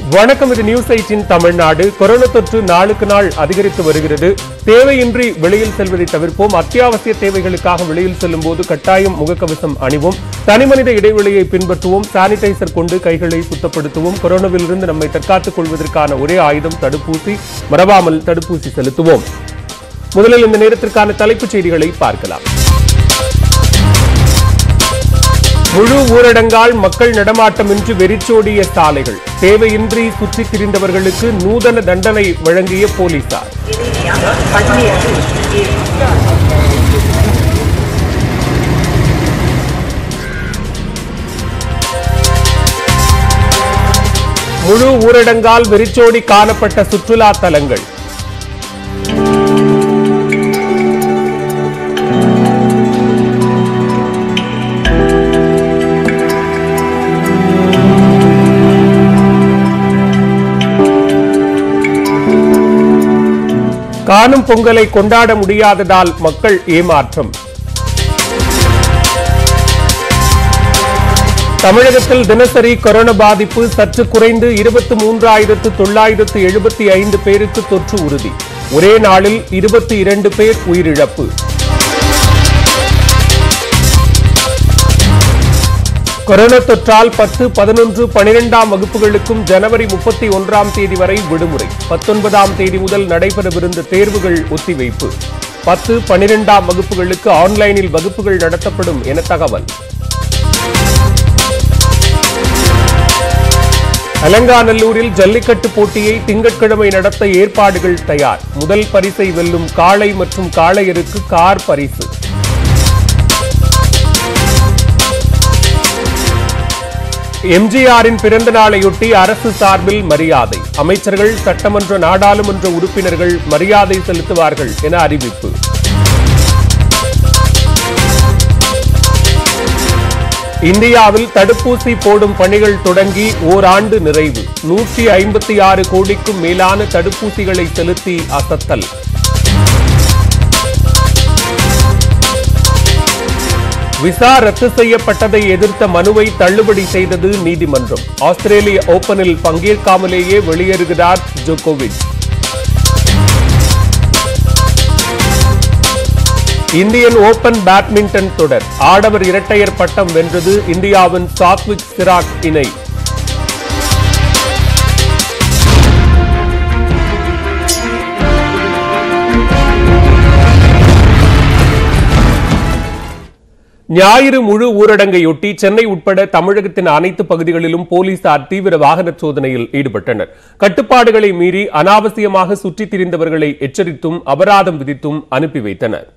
வணக்கம் இது news eighteen Tamil Nadu corona தொற்று நாளுக்கு நாள் அதிகரித்து வருகிறது தேவையின்றி வெளியில் செல்வதை தவிர்ப்போம் அத்தியாவசிய தேவைகளுக்காக வெளியில் செல்லும் போது கட்டாயம் முகக்கவசம் அணிவோம் தனிமனித இடைவெளியை பின்பற்றுவோம் சானிடைசர் கொண்டு கைகளை சுத்தப்படுத்துவோம் கொரோனாவிலிருந்து நம்மை தற்காத்துக் கொள்வதற்கான ஒரே ஆயுதம் தடுப்பூசி மறவாமல் தடுப்பூசி செலுத்துவோம் முதலில் இந்த நேரத்திற்கான தலைப்புச் செய்திகளை பார்க்கலாம் முழு ஊரடங்கால் மக்கள் நடமாட்டமின்றி வெறிச்சோடிய சாலைகள் தேவையின்றி சுற்றித் திரிந்தவர்களுக்கு நூதன தண்டனை வழங்கிய போலீசார் முழு ஊரடங்கால் வெறிச்சோடி காணப்பட்ட சுற்றுலா தலங்கள் காணும் பொங்கலை கொண்டாட முடியாததால் மக்கள் ஏமாற்றம் தமிழகத்தில் தினசரி கொரோனா பாதிப்பு சற்று குறைந்து இருபத்தி மூன்றாயிரத்து தொள்ளாயிரத்து எழுபத்தி ஐந்து பேருக்கு தொற்று உறுதி ஒரே நாளில் இருபத்தி இரண்டு பேர் உயிரிழப்பு கொரோனா தொற்றால் பத்து பதினொன்று பனிரெண்டாம் வகுப்புகளுக்கும் ஜனவரி முப்பத்தி ஒன்றாம் தேதி வரை விடுமுறை பத்தொன்பதாம் தேதி முதல் நடைபெறவிருந்த தேர்வுகள் ஒத்திவைப்பு பத்து பனிரெண்டாம் வகுப்புகளுக்கு ஆன்லைனில் வகுப்புகள் நடத்தப்படும் என தகவல் அலங்காநல்லூரில் ஜல்லிக்கட்டு போட்டியை திங்கட்கிழமை நடத்த ஏற்பாடுகள் தயார் முதல் பரிசை வெல்லும் காளை மற்றும் காளையருக்கு கார் பரிசு எம்ஜிஆரின் பிறந்த நாளையொட்டி அரசு சார்பில் மரியாதை அமைச்சர்கள் சட்டமன்ற நாடாளுமன்ற உறுப்பினர்கள் மரியாதை செலுத்துவார்கள் என அறிவிப்பு இந்தியாவில் தடுப்பூசி போடும் பணிகள் தொடங்கி ஓராண்டு நிறைவு நூற்றி ஐம்பத்தி ஆறு கோடிக்கும் மேலான தடுப்பூசிகளை செலுத்தி அசத்தல் விசா ரத்து செய்யப்பட்டதை எதிர்த்த மனுவை தள்ளுபடி செய்தது நீதிமன்றம் ஆஸ்திரேலிய ஓபனில் பங்கேற்காமலேயே வெளியேறுகிறார் ஜோகோவிச் இந்தியன் ஓபன் பேட்மிண்டன் தொடர் ஆடவர் இரட்டையர் பட்டம் வென்றது இந்தியாவின் சாத்விக் சிராக் இணை ஞாயிறு முழு ஊரடங்கையொட்டி சென்னை உட்பட தமிழகத்தின் அனைத்து பகுதிகளிலும் போலீசார் தீவிர வாகன சோதனையில் ஈடுபட்டனர் கட்டுப்பாடுகளை மீறி அனாவசியமாக சுற்றித் திரிந்தவர்களை எச்சரித்தும் அபராதம் விதித்தும் அனுப்பி வைத்தனர்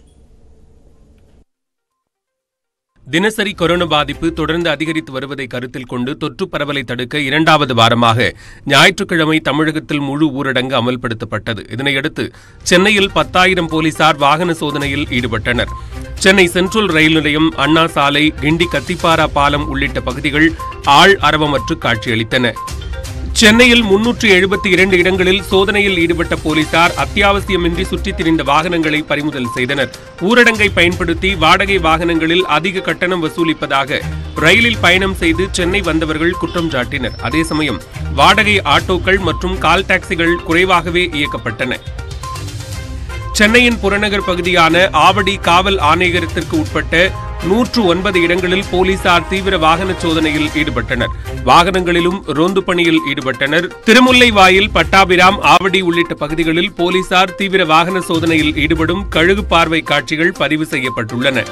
தினசரி கொரோனா பாதிப்பு தொடர்ந்து அதிகரித்து வருவதை கருத்தில் கொண்டு தொற்று பரவலை தடுக்க இரண்டாவது வாரமாக ஞாயிற்றுக்கிழமை தமிழகத்தில் முழு ஊரடங்கு அமல்படுத்தப்பட்டது இதனையடுத்து சென்னையில் பத்தாயிரம் போலீசார் வாகன சோதனையில் ஈடுபட்டனர் சென்னை சென்ட்ரல் ரயில் நிலையம் அண்ணா சாலை கிண்டி கத்திப்பாரா பாலம் உள்ளிட்ட பகுதிகள் ஆள் அரவமற்று காட்சியளித்தன சென்னையில் முன்னூற்று எழுபத்தி இரண்டு இடங்களில் சோதனையில் ஈடுபட்ட போலீசார் அத்தியாவசியமின்றி சுற்றித் திரிந்த வாகனங்களை பறிமுதல் செய்தனர் ஊரடங்கை பயன்படுத்தி வாடகை வாகனங்களில் அதிக கட்டணம் வசூலிப்பதாக ரயிலில் பயணம் செய்து சென்னை வந்தவர்கள் குற்றம் சாட்டினர் அதே சமயம் வாடகை ஆட்டோக்கள் மற்றும் கால் டாக்ஸிகள் குறைவாகவே இயக்கப்பட்டன சென்னையின் புறநகர் பகுதியான ஆவடி காவல் ஆணையரகத்திற்கு உட்பட்ட நூற்று ஒன்பது இடங்களில் போலீசார் தீவிர வாகன சோதனையில் ஈடுபட்டனர் வாகனங்களிலும் ரோந்து பணியில் ஈடுபட்டனர் திருமுல்லைவாயில் பட்டாபிராம் ஆவடி உள்ளிட்ட பகுதிகளில் போலீசார் தீவிர வாகன சோதனையில் ஈடுபடும் கழுகு பார்வை காட்சிகள் பதிவு செய்யப்பட்டுள்ளன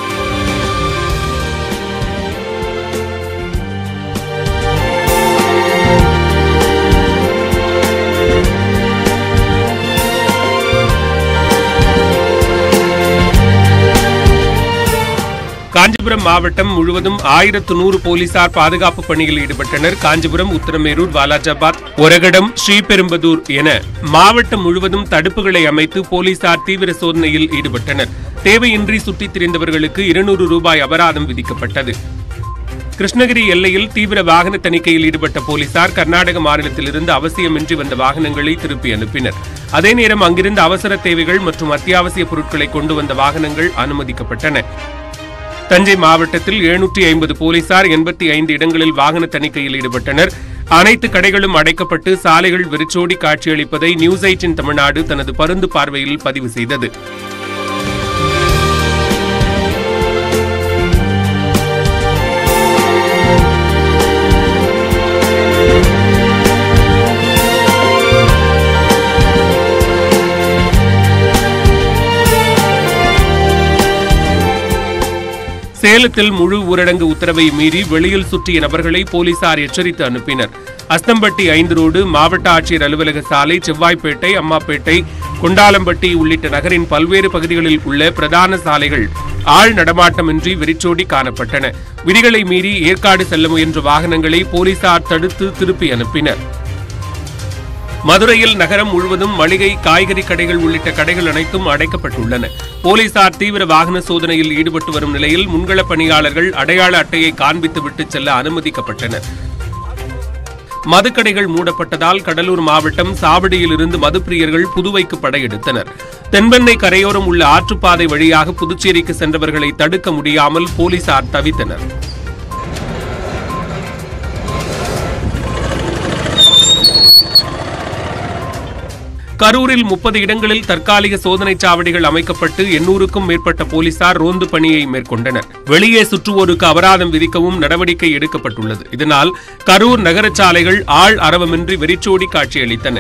காஞ்சிபுரம் மாவட்டம் முழுவதும் ஆயிரத்து நூறு போலீசார் பாதுகாப்பு பணியில் ஈடுபட்டனர் காஞ்சிபுரம் உத்தரமேரூர் வாலாஜாபாத் ஒரகடம் ஸ்ரீபெரும்பதூர் என மாவட்டம் முழுவதும் தடுப்புகளை அமைத்து போலீசார் தீவிர சோதனையில் ஈடுபட்டனர் தேவையின்றி சுற்றித் திரிந்தவர்களுக்கு இருநூறு ரூபாய் அபராதம் விதிக்கப்பட்டது கிருஷ்ணகிரி எல்லையில் தீவிர வாகன தணிக்கையில் ஈடுபட்ட போலீசார் கர்நாடக மாநிலத்திலிருந்து அவசியமின்றி வந்த வாகனங்களை திருப்பி அனுப்பினர் அதே நேரம் அங்கிருந்த அவசர தேவைகள் மற்றும் அத்தியாவசிய பொருட்களை கொண்டு வந்த வாகனங்கள் அனுமதிக்கப்பட்டன தஞ்சை மாவட்டத்தில் எழுநூற்றி ஐம்பது போலீசார் எண்பத்தி ஐந்து இடங்களில் வாகன தணிக்கையில் ஈடுபட்டனர் அனைத்து கடைகளும் அடைக்கப்பட்டு சாலைகள் வெறிச்சோடி காட்சியளிப்பதை நியூஸ் எயிட்டின் தமிழ்நாடு தனது பருந்து பார்வையில் பதிவு செய்தது சேலத்தில் முழு ஊரடங்கு உத்தரவை மீறி வெளியில் சுற்றிய நபர்களை போலீசார் எச்சரித்து அனுப்பினர் அஸ்தம்பட்டி ஐந்து ரோடு மாவட்ட ஆட்சியர் அலுவலக சாலை செவ்வாய்ப்பேட்டை அம்மாப்பேட்டை குண்டாலம்பட்டி உள்ளிட்ட நகரின் பல்வேறு பகுதிகளில் உள்ள பிரதான சாலைகள் ஆள் நடமாட்டமின்றி வெறிச்சோடி காணப்பட்டன விதிகளை மீறி ஏற்காடு செல்ல முயன்ற வாகனங்களை போலீசார் தடுத்து திருப்பி அனுப்பினர் மதுரையில் நகரம் முழுவதும் மளிகை காய்கறி கடைகள் உள்ளிட்ட கடைகள் அனைத்தும் அடைக்கப்பட்டுள்ளன போலீசார் தீவிர வாகன சோதனையில் ஈடுபட்டு வரும் நிலையில் முன்கள பணியாளர்கள் அடையாள அட்டையை காண்பித்து விட்டு செல்ல அனுமதிக்கப்பட்டனர் மதுக்கடைகள் மூடப்பட்டதால் கடலூர் மாவட்டம் சாவடியில் இருந்து மதுப்பிரியர்கள் புதுவைக்கு படையெடுத்தனர் தென்பெண்ணை கரையோரம் உள்ள ஆற்றுப்பாதை வழியாக புதுச்சேரிக்கு சென்றவர்களை தடுக்க முடியாமல் போலீசார் தவித்தனர் கரூரில் முப்பது இடங்களில் தற்காலிக சோதனைச் சாவடிகள் அமைக்கப்பட்டு எண்ணூறுக்கும் மேற்பட்ட போலீசார் ரோந்து பணியை மேற்கொண்டனர் வெளியே சுற்றுவோருக்கு அபராதம் விதிக்கவும் நடவடிக்கை எடுக்கப்பட்டுள்ளது இதனால் கரூர் நகரச் சாலைகள் ஆள் அரவமின்றி வெறிச்சோடி காட்சியளித்தன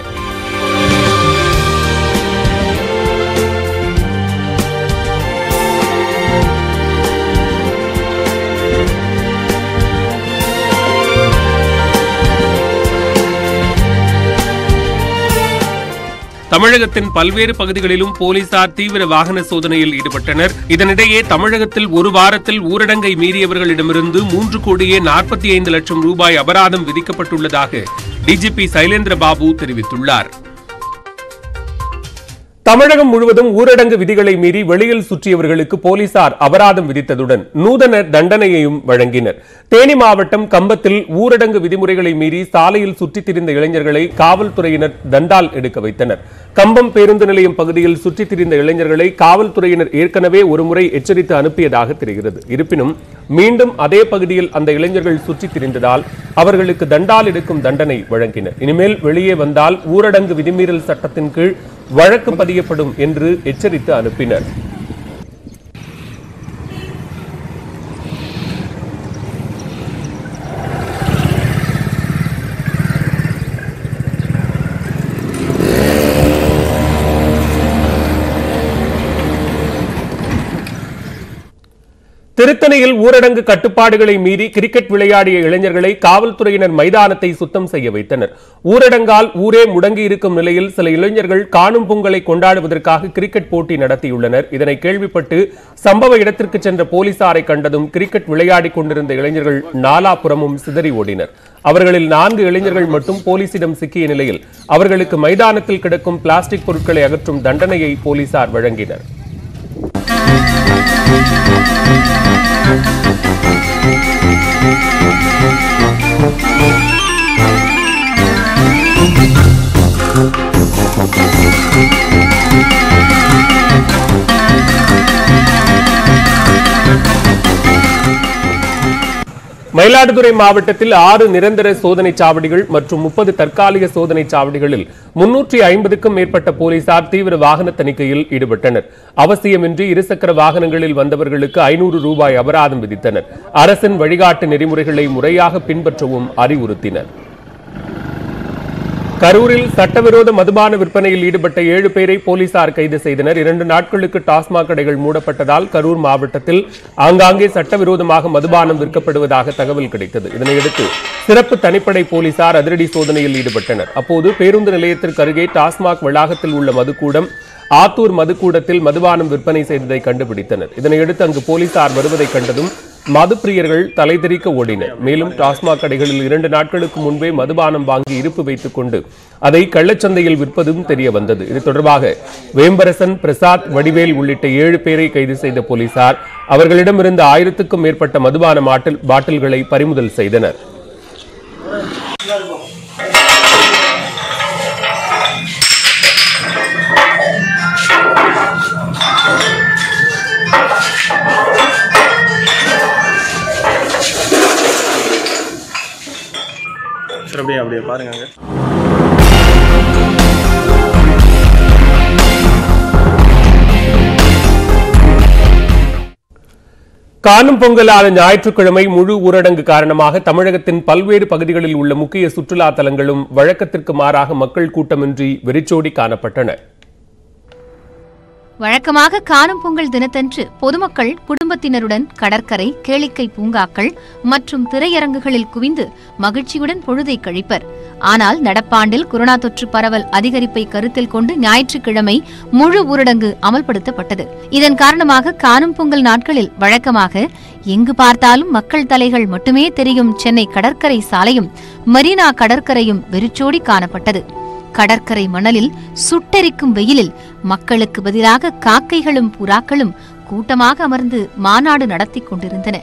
தமிழகத்தின் பல்வேறு பகுதிகளிலும் போலீசார் தீவிர வாகன சோதனையில் ஈடுபட்டனர் இதனிடையே தமிழகத்தில் ஒரு வாரத்தில் ஊரடங்கை மீறியவர்களிடமிருந்து மூன்று கோடியே நாற்பத்தி ஐந்து லட்சம் ரூபாய் அபராதம் விதிக்கப்பட்டுள்ளதாக டிஜிபி சைலேந்திர பாபு தெரிவித்துள்ளார் தமிழகம் முழுவதும் ஊரடங்கு விதிகளை மீறி வெளியில் சுற்றியவர்களுக்கு போலீசார் அபராதம் விதித்ததுடன் நூதன தண்டனையையும் வழங்கினர் தேனி மாவட்டம் கம்பத்தில் ஊரடங்கு விதிமுறைகளை மீறி சாலையில் சுற்றித் திரிந்த இளைஞர்களை காவல்துறையினர் தண்டால் எடுக்க வைத்தனர் கம்பம் பேருந்து நிலையம் பகுதியில் சுற்றித் திரிந்த இளைஞர்களை காவல்துறையினர் ஏற்கனவே ஒருமுறை எச்சரித்து அனுப்பியதாக தெரிகிறது இருப்பினும் மீண்டும் அதே பகுதியில் அந்த இளைஞர்கள் சுற்றித் திரிந்ததால் அவர்களுக்கு தண்டால் எடுக்கும் தண்டனை வழங்கினர் இனிமேல் வெளியே வந்தால் ஊரடங்கு விதிமீறல் சட்டத்தின் கீழ் வழக்கு பதியப்படும் என்று எச்சரித்து அனுப்பினர் திருத்தணியில் ஊரடங்கு கட்டுப்பாடுகளை மீறி கிரிக்கெட் விளையாடிய இளைஞர்களை காவல்துறையினர் மைதானத்தை சுத்தம் செய்ய வைத்தனர் ஊரடங்கால் ஊரே முடங்கி இருக்கும் நிலையில் சில இளைஞர்கள் காணும் பொங்கலை கொண்டாடுவதற்காக கிரிக்கெட் போட்டி நடத்தியுள்ளனர் இதனை கேள்விப்பட்டு சம்பவ இடத்திற்கு சென்ற போலீசாரை கண்டதும் கிரிக்கெட் விளையாடிக் கொண்டிருந்த இளைஞர்கள் நாலாபுறமும் சிதறி ஓடினர் அவர்களில் நான்கு இளைஞர்கள் மட்டும் போலீசிடம் சிக்கிய நிலையில் அவர்களுக்கு மைதானத்தில் கிடக்கும் பிளாஸ்டிக் பொருட்களை அகற்றும் தண்டனையை போலீசார் வழங்கினர் மயிலாடுதுறை மாவட்டத்தில் ஆறு நிரந்தர சோதனை சாவடிகள் மற்றும் முப்பது தற்காலிக சோதனை சாவடிகளில் முன்னூற்றி ஐம்பதுக்கும் மேற்பட்ட போலீசார் தீவிர வாகன தணிக்கையில் ஈடுபட்டனர் அவசியமின்றி இருசக்கர வாகனங்களில் வந்தவர்களுக்கு ஐநூறு ரூபாய் அபராதம் விதித்தனர் அரசின் வழிகாட்டு நெறிமுறைகளை முறையாக பின்பற்றவும் அறிவுறுத்தினர் கரூரில் சட்டவிரோத மதுபான விற்பனையில் ஈடுபட்ட ஏழு பேரை போலீசார் கைது செய்தனர் இரண்டு நாட்களுக்கு டாஸ்மாக் கடைகள் மூடப்பட்டதால் கரூர் மாவட்டத்தில் ஆங்காங்கே சட்டவிரோதமாக மதுபானம் விற்கப்படுவதாக தகவல் கிடைத்தது இதனையடுத்து சிறப்பு தனிப்படை போலீசார் அதிரடி சோதனையில் ஈடுபட்டனர் அப்போது பேருந்து நிலையத்திற்கு அருகே டாஸ்மாக் வளாகத்தில் உள்ள மதுக்கூடம் ஆத்தூர் மதுக்கூடத்தில் மதுபானம் விற்பனை செய்ததை கண்டுபிடித்தனர் இதனையடுத்து அங்கு போலீசார் வருவதை கண்டதும் மதுப்பிரியர்கள் தலைதெறிக்க ஓடினர் மேலும் டாஸ்மாக் கடைகளில் இரண்டு நாட்களுக்கு முன்பே மதுபானம் வாங்கி இருப்பு வைத்துக் கொண்டு அதை கள்ளச்சந்தையில் விற்பதும் தெரிய வந்தது இது தொடர்பாக வேம்பரசன் பிரசாத் வடிவேல் உள்ளிட்ட ஏழு பேரை கைது செய்த போலீசார் அவர்களிடமிருந்த ஆயிரத்துக்கும் மேற்பட்ட மதுபான மாட்டில் பாட்டில்களை பறிமுதல் செய்தனர் சார் அப்படியே அப்படியே பாருங்க அங்க. காணும் பொங்கலான ஞாயிற்றுக்கிழமை முழு ஊரடங்கு காரணமாக தமிழகத்தின் பல்வேறு பகுதிகளில் உள்ள முக்கிய சுற்றுலா தலங்களும் வழக்கத்திற்கு மாறாக மக்கள் கூட்டமின்றி வெறிச்சோடி காணப்பட்டன வழக்கமாக காணும் பொங்கல் தினத்தன்று பொதுமக்கள் குடும்பத்தினருடன் கடற்கரை கேளிக்கை பூங்காக்கள் மற்றும் திரையரங்குகளில் குவிந்து மகிழ்ச்சியுடன் பொழுதை கழிப்பர் ஆனால் நடப்பாண்டில் கொரோனா தொற்று பரவல் அதிகரிப்பை கருத்தில் கொண்டு ஞாயிற்றுக்கிழமை முழு ஊரடங்கு அமல்படுத்தப்பட்டது இதன் காரணமாக காணும் பொங்கல் நாட்களில் வழக்கமாக எங்கு பார்த்தாலும் மக்கள் தலைகள் மட்டுமே தெரியும் சென்னை கடற்கரை சாலையும் மெரினா கடற்கரையும் வெறிச்சோடி காணப்பட்டது கடற்கரை மணலில் சுட்டெரிக்கும் வெயிலில் மக்களுக்கு பதிலாக காக்கைகளும் புறாக்களும் கூட்டமாக அமர்ந்து மாநாடு நடத்திக் கொண்டிருந்தன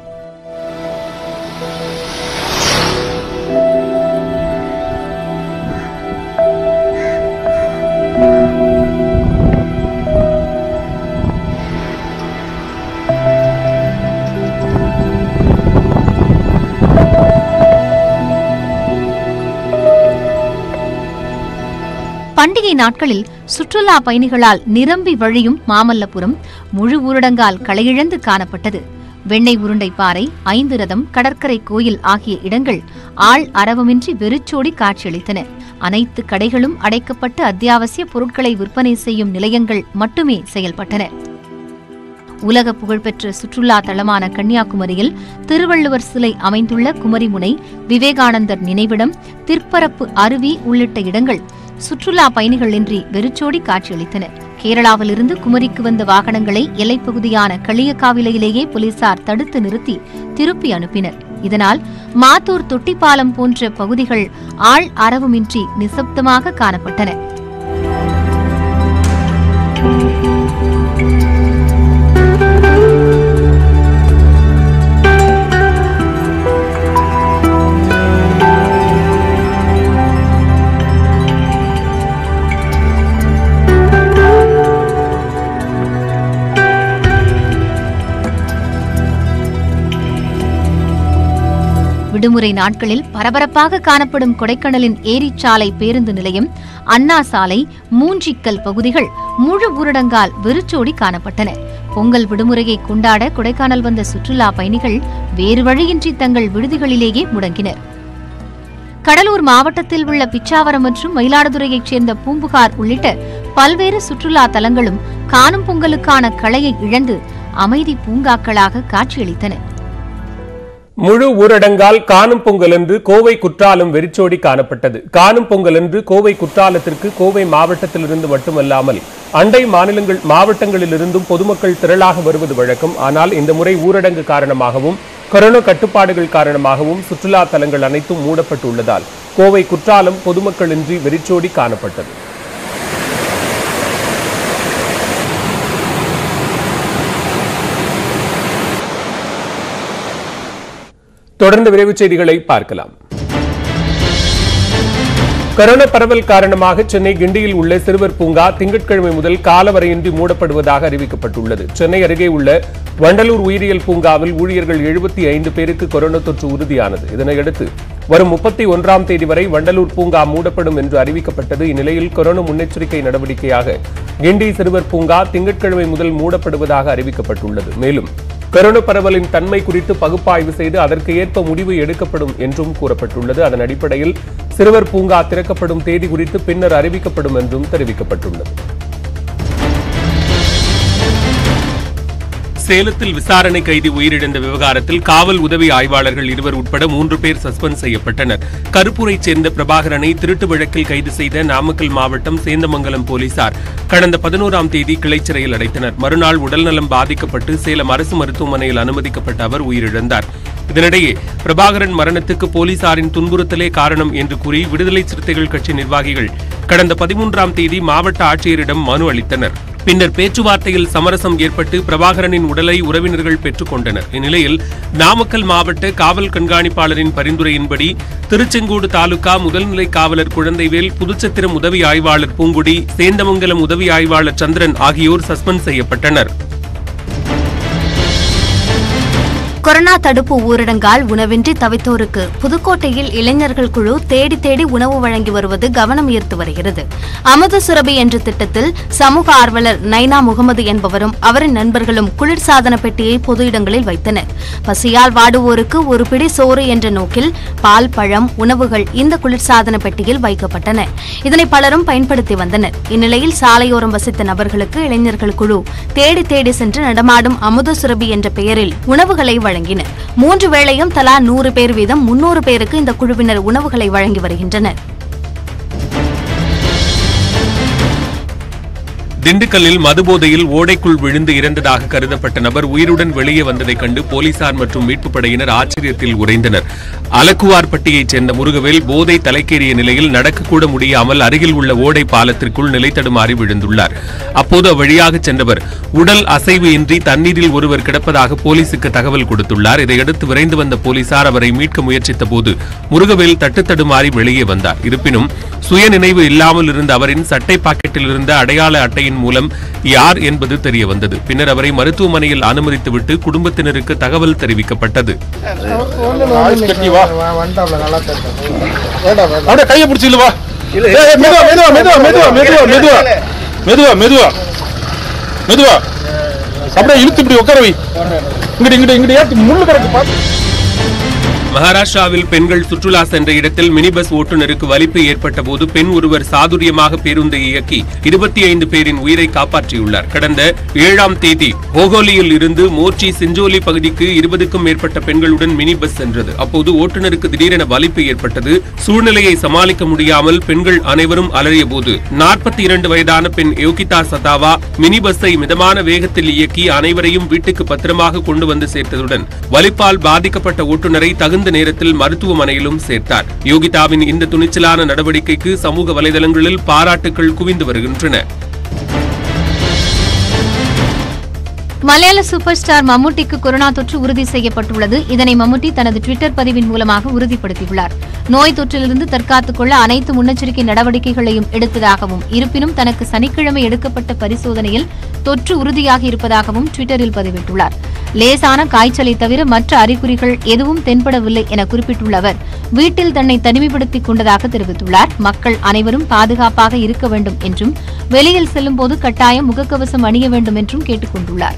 பண்டிகை நாட்களில் சுற்றுலா பயணிகளால் நிரம்பி வழியும் மாமல்லபுரம் முழு ஊரடங்கால் களையிழந்து காணப்பட்டது வெண்ணெய் உருண்டை பாறை ஐந்து ரதம் கடற்கரை கோயில் ஆகிய இடங்கள் ஆள் அரவமின்றி வெறிச்சோடி காட்சியளித்தன அனைத்து கடைகளும் அடைக்கப்பட்டு அத்தியாவசிய பொருட்களை விற்பனை செய்யும் நிலையங்கள் மட்டுமே செயல்பட்டன உலக புகழ்பெற்ற சுற்றுலா தலமான கன்னியாகுமரியில் திருவள்ளுவர் சிலை அமைந்துள்ள குமரிமுனை விவேகானந்தர் நினைவிடம் திற்பரப்பு அருவி உள்ளிட்ட இடங்கள் சுற்றுலா பயணிகளின்றி வெறிச்சோடி காட்சியளித்தன கேரளாவிலிருந்து குமரிக்கு வந்த வாகனங்களை எல்லைப்பகுதியான களியக்காவிலையிலேயே போலீசார் தடுத்து நிறுத்தி திருப்பி அனுப்பினர் இதனால் மாத்தூர் தொட்டிப்பாலம் போன்ற பகுதிகள் ஆள் அரவுமின்றி நிசப்தமாக காணப்பட்டன விடுமுறை நாட்களில் பரபரப்பாக காணப்படும் கொடைக்கானலின் ஏரிச்சாலை பேருந்து நிலையம் அண்ணா சாலை மூஞ்சிக்கல் பகுதிகள் முழு ஊரடங்கால் வெறிச்சோடி காணப்பட்டன பொங்கல் விடுமுறையை கொண்டாட கொடைக்கானல் வந்த சுற்றுலா பயணிகள் வேறு வழியின்றி தங்கள் விடுதிகளிலேயே முடங்கினர் கடலூர் மாவட்டத்தில் உள்ள பிச்சாவரம் மற்றும் மயிலாடுதுறையைச் சேர்ந்த பூம்புகார் உள்ளிட்ட பல்வேறு சுற்றுலா தலங்களும் காணும் பொங்கலுக்கான களையை இழந்து அமைதி பூங்காக்களாக காட்சியளித்தன முழு ஊரடங்கால் காணும் பொங்கல் என்று கோவை குற்றாலம் வெறிச்சோடி காணப்பட்டது காணும் பொங்கல் என்று கோவை குற்றாலத்திற்கு கோவை மாவட்டத்திலிருந்து மட்டுமல்லாமல் அண்டை மாநிலங்கள் மாவட்டங்களிலிருந்தும் பொதுமக்கள் திரளாக வருவது வழக்கம் ஆனால் இந்த முறை ஊரடங்கு காரணமாகவும் கொரோனா கட்டுப்பாடுகள் காரணமாகவும் சுற்றுலா தலங்கள் அனைத்தும் மூடப்பட்டுள்ளதால் கோவை குற்றாலம் பொதுமக்களின்றி வெறிச்சோடி காணப்பட்டது தொடர்ந்து விரைவுச் செய்திகளை பார்க்கலாம் கொரோனா பரவல் காரணமாக சென்னை கிண்டியில் உள்ள சிறுவர் பூங்கா திங்கட்கிழமை முதல் காலவரையின்றி மூடப்படுவதாக அறிவிக்கப்பட்டுள்ளது சென்னை அருகே உள்ள வண்டலூர் உயிரியல் பூங்காவில் ஊழியர்கள் எழுபத்தி ஐந்து பேருக்கு கொரோனா தொற்று உறுதியானது இதனையடுத்து வரும் முப்பத்தி ஒன்றாம் தேதி வரை வண்டலூர் பூங்கா மூடப்படும் என்று அறிவிக்கப்பட்டது இந்நிலையில் கொரோனா முன்னெச்சரிக்கை நடவடிக்கையாக கிண்டி சிறுவர் பூங்கா திங்கட்கிழமை முதல் மூடப்படுவதாக அறிவிக்கப்பட்டுள்ளது மேலும் கொரோனா பரவலின் தன்மை குறித்து பகுப்பாய்வு செய்து அதற்கு ஏற்ப முடிவு எடுக்கப்படும் என்றும் கூறப்பட்டுள்ளது அதன் அடிப்படையில் சிறுவர் பூங்கா திறக்கப்படும் தேதி குறித்து பின்னர் அறிவிக்கப்படும் என்றும் தெரிவிக்கப்பட்டுள்ளது சேலத்தில் விசாரணை கைதி உயிரிழந்த விவகாரத்தில் காவல் உதவி ஆய்வாளர்கள் இருவர் உட்பட மூன்று பேர் சஸ்பெண்ட் செய்யப்பட்டனர் கருப்பூரைச் சேர்ந்த பிரபாகரனை திருட்டு வழக்கில் கைது செய்த நாமக்கல் மாவட்டம் சேந்தமங்கலம் போலீசார் கடந்த பதினோராம் தேதி கிளைச்சிறையில் அடைத்தனர் மறுநாள் உடல்நலம் பாதிக்கப்பட்டு சேலம் அரசு மருத்துவமனையில் அனுமதிக்கப்பட்ட அவர் உயிரிழந்தார் இதனிடையே பிரபாகரன் மரணத்துக்கு போலீசாரின் துன்புறுத்தலே காரணம் என்று கூறி விடுதலை சிறுத்தைகள் கட்சி நிர்வாகிகள் கடந்த பதிமூன்றாம் தேதி மாவட்ட ஆட்சியரிடம் மனு அளித்தனர் பின்னர் பேச்சுவார்த்தையில் சமரசம் ஏற்பட்டு பிரபாகரனின் உடலை உறவினர்கள் பெற்றுக் கொண்டனர் இந்நிலையில் நாமக்கல் மாவட்ட காவல் கண்காணிப்பாளரின் பரிந்துரையின்படி திருச்செங்கோடு தாலுகா முதல்நிலை காவலர் குழந்தைவேல் புதுச்சத்திரம் உதவி ஆய்வாளர் பூங்குடி சேந்தமங்கலம் உதவி ஆய்வாளர் சந்திரன் ஆகியோர் சஸ்பெண்ட் செய்யப்பட்டனர் கொரோனா தடுப்பு ஊரடங்கால் உணவின்றி தவித்தோருக்கு புதுக்கோட்டையில் இளைஞர்கள் குழு தேடி தேடி உணவு வழங்கி வருவது கவனம் ஈர்த்து வருகிறது அமுத சுரபி என்ற திட்டத்தில் சமூக ஆர்வலர் நைனா முகமது என்பவரும் அவரின் நண்பர்களும் குளிர்சாதன பெட்டியை பொது இடங்களில் வைத்தனர் பசியால் வாடுவோருக்கு ஒரு பிடி சோறு என்ற நோக்கில் பால் பழம் உணவுகள் இந்த குளிர்சாதன பெட்டியில் வைக்கப்பட்டன இதனை பலரும் பயன்படுத்தி வந்தனர் இந்நிலையில் சாலையோரம் வசித்த நபர்களுக்கு இளைஞர்கள் குழு தேடி தேடி சென்று நடமாடும் அமுத சுரபி என்ற பெயரில் உணவுகளை வழங்கினர் மூன்று வேளையும் தலா நூறு பேர் வீதம் முன்னூறு பேருக்கு இந்த குழுவினர் உணவுகளை வழங்கி வருகின்றனர் திண்டுக்கல்லில் மதுபோதையில் ஓடைக்குள் விழுந்து இறந்ததாக கருதப்பட்ட நபர் உயிருடன் வெளியே வந்ததைக் கண்டு போலீசார் மற்றும் மீட்புப் படையினர் ஆச்சரியத்தில் உறைந்தனர் அலக்குவார்பட்டியைச் சேர்ந்த முருகவேல் போதை தலைக்கேறிய நிலையில் நடக்கக்கூட முடியாமல் அருகில் உள்ள ஓடை பாலத்திற்குள் நிலைத்தடுமாறி விழுந்துள்ளார் அப்போது அவ்வழியாக சென்றவர் உடல் அசைவு இன்றி தண்ணீரில் ஒருவர் கிடப்பதாக போலீசுக்கு தகவல் கொடுத்துள்ளார் இதையடுத்து விரைந்து வந்த போலீசார் அவரை மீட்க முயற்சித்த போது முருகவேல் தட்டுத்தடுமாறி வெளியே வந்தார் இருப்பினும் சுயநினைவு இல்லாமல் இருந்த அவரின் சட்டை பாக்கெட்டில் இருந்த அடையாள அட்டையின் மூலம் யார் என்பது தெரிய வந்தது பின்னர் அவரை மருத்துவமனையில் அனுமதித்துவிட்டு குடும்பத்தினருக்கு தகவல் தெரிவிக்கப்பட்டது ஆயுஷ் கட்டி வா வந்துட்டாப்ல நல்லா தெரியும் அப்படியே கையை பிடிச்சி வா ஏய், ஏய், மெதுவா மெதுவா மெதுவா மெதுவா மெதுவா மெதுவா மெதுவா மெதுவா மெதுவா அப்படியே இழுத்து இப்படி உட்கார வை இங்கிட்டு இங்கிட்டு இங்கிட்டு ஏத்து முள்ளு கிடக்கு பாத்து மகாராஷ்டிராவில் பெண்கள் சுற்றுலா சென்ற இடத்தில் மினி பஸ் ஓட்டுநருக்கு வலிப்பு ஏற்பட்ட போது பெண் ஒருவர் சாதுரியமாக பேருந்தை இயக்கி இருபத்தி ஐந்து பேரின் உயிரை காப்பாற்றியுள்ளார் கடந்த ஏழாம் தேதி ஹோகோலியில் இருந்து மோர்ச்சி சிஞ்சோலி பகுதிக்கு இருபதுக்கும் மேற்பட்ட பெண்களுடன் மினி பஸ் சென்றது அப்போது ஓட்டுநருக்கு திடீரென வலிப்பு ஏற்பட்டது சூழ்நிலையை சமாளிக்க முடியாமல் பெண்கள் அனைவரும் அலறிய போது நாற்பத்தி இரண்டு வயதான பெண் யோகிதா சதாவா மினி பஸ்ஸை மிதமான வேகத்தில் இயக்கி அனைவரையும் வீட்டுக்கு பத்திரமாக கொண்டு வந்து சேர்த்ததுடன் வலிப்பால் பாதிக்கப்பட்ட ஓட்டுநரை தகுந்த நேரத்தில் மருத்துவமனையிலும் சேர்த்தார் யோகிதாவின் இந்த துணிச்சலான நடவடிக்கைக்கு சமூக வலைதளங்களில் பாராட்டுகள் குவிந்து வருகின்றன மலையாள சூப்பர் ஸ்டார் மம்முட்டிக்கு கொரோனா தொற்று உறுதி செய்யப்பட்டுள்ளது இதனை மம்முட்டி தனது ட்விட்டர் பதிவின் மூலமாக உறுதிப்படுத்தியுள்ளார் நோய் தொற்றிலிருந்து தற்காத்துக் கொள்ள அனைத்து முன்னெச்சரிக்கை நடவடிக்கைகளையும் எடுத்ததாகவும் இருப்பினும் தனக்கு சனிக்கிழமை எடுக்கப்பட்ட பரிசோதனையில் தொற்று உறுதியாகி இருப்பதாகவும் ட்விட்டரில் பதிவிட்டுள்ளார் லேசான காய்ச்சலை தவிர மற்ற அறிகுறிகள் எதுவும் தென்படவில்லை என குறிப்பிட்டுள்ள அவர் வீட்டில் தன்னை தனிமைப்படுத்திக் கொண்டதாக தெரிவித்துள்ளார் மக்கள் அனைவரும் பாதுகாப்பாக இருக்க வேண்டும் என்றும் வெளியில் செல்லும்போது கட்டாயம் முகக்கவசம் அணிய வேண்டும் என்றும் கேட்டுக் கொண்டுள்ளார்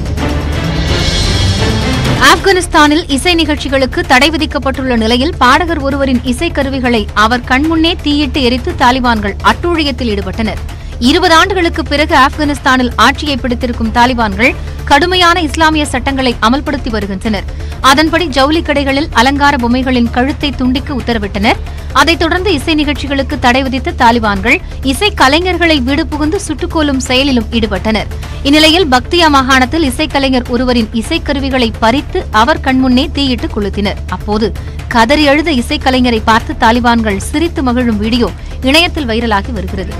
ஆப்கானிஸ்தானில் இசை நிகழ்ச்சிகளுக்கு தடை விதிக்கப்பட்டுள்ள நிலையில் பாடகர் ஒருவரின் இசைக்கருவிகளை அவர் கண்முன்னே தீயிட்டு எரித்து தாலிபான்கள் அட்டூழியத்தில் ஈடுபட்டனர் இருபது ஆண்டுகளுக்கு பிறகு ஆப்கானிஸ்தானில் ஆட்சியை பிடித்திருக்கும் தாலிபான்கள் கடுமையான இஸ்லாமிய சட்டங்களை அமல்படுத்தி வருகின்றனர் அதன்படி ஜவுளி கடைகளில் அலங்கார பொம்மைகளின் கழுத்தை துண்டிக்க உத்தரவிட்டனர் அதைத் தொடர்ந்து இசை நிகழ்ச்சிகளுக்கு தடை விதித்த தாலிபான்கள் இசை கலைஞர்களை வீடு புகுந்து சுட்டுக்கோலும் செயலிலும் ஈடுபட்டனர் இந்நிலையில் பக்தியா மாகாணத்தில் இசைக்கலைஞர் ஒருவரின் இசைக்கருவிகளை பறித்து அவர் கண்முன்னே தீயிட்டு கொளுத்தினர் அப்போது கதறி எழுத இசைக்கலைஞரை பார்த்து தாலிபான்கள் சிரித்து மகிழும் வீடியோ இணையத்தில் வைரலாகி வருகிறது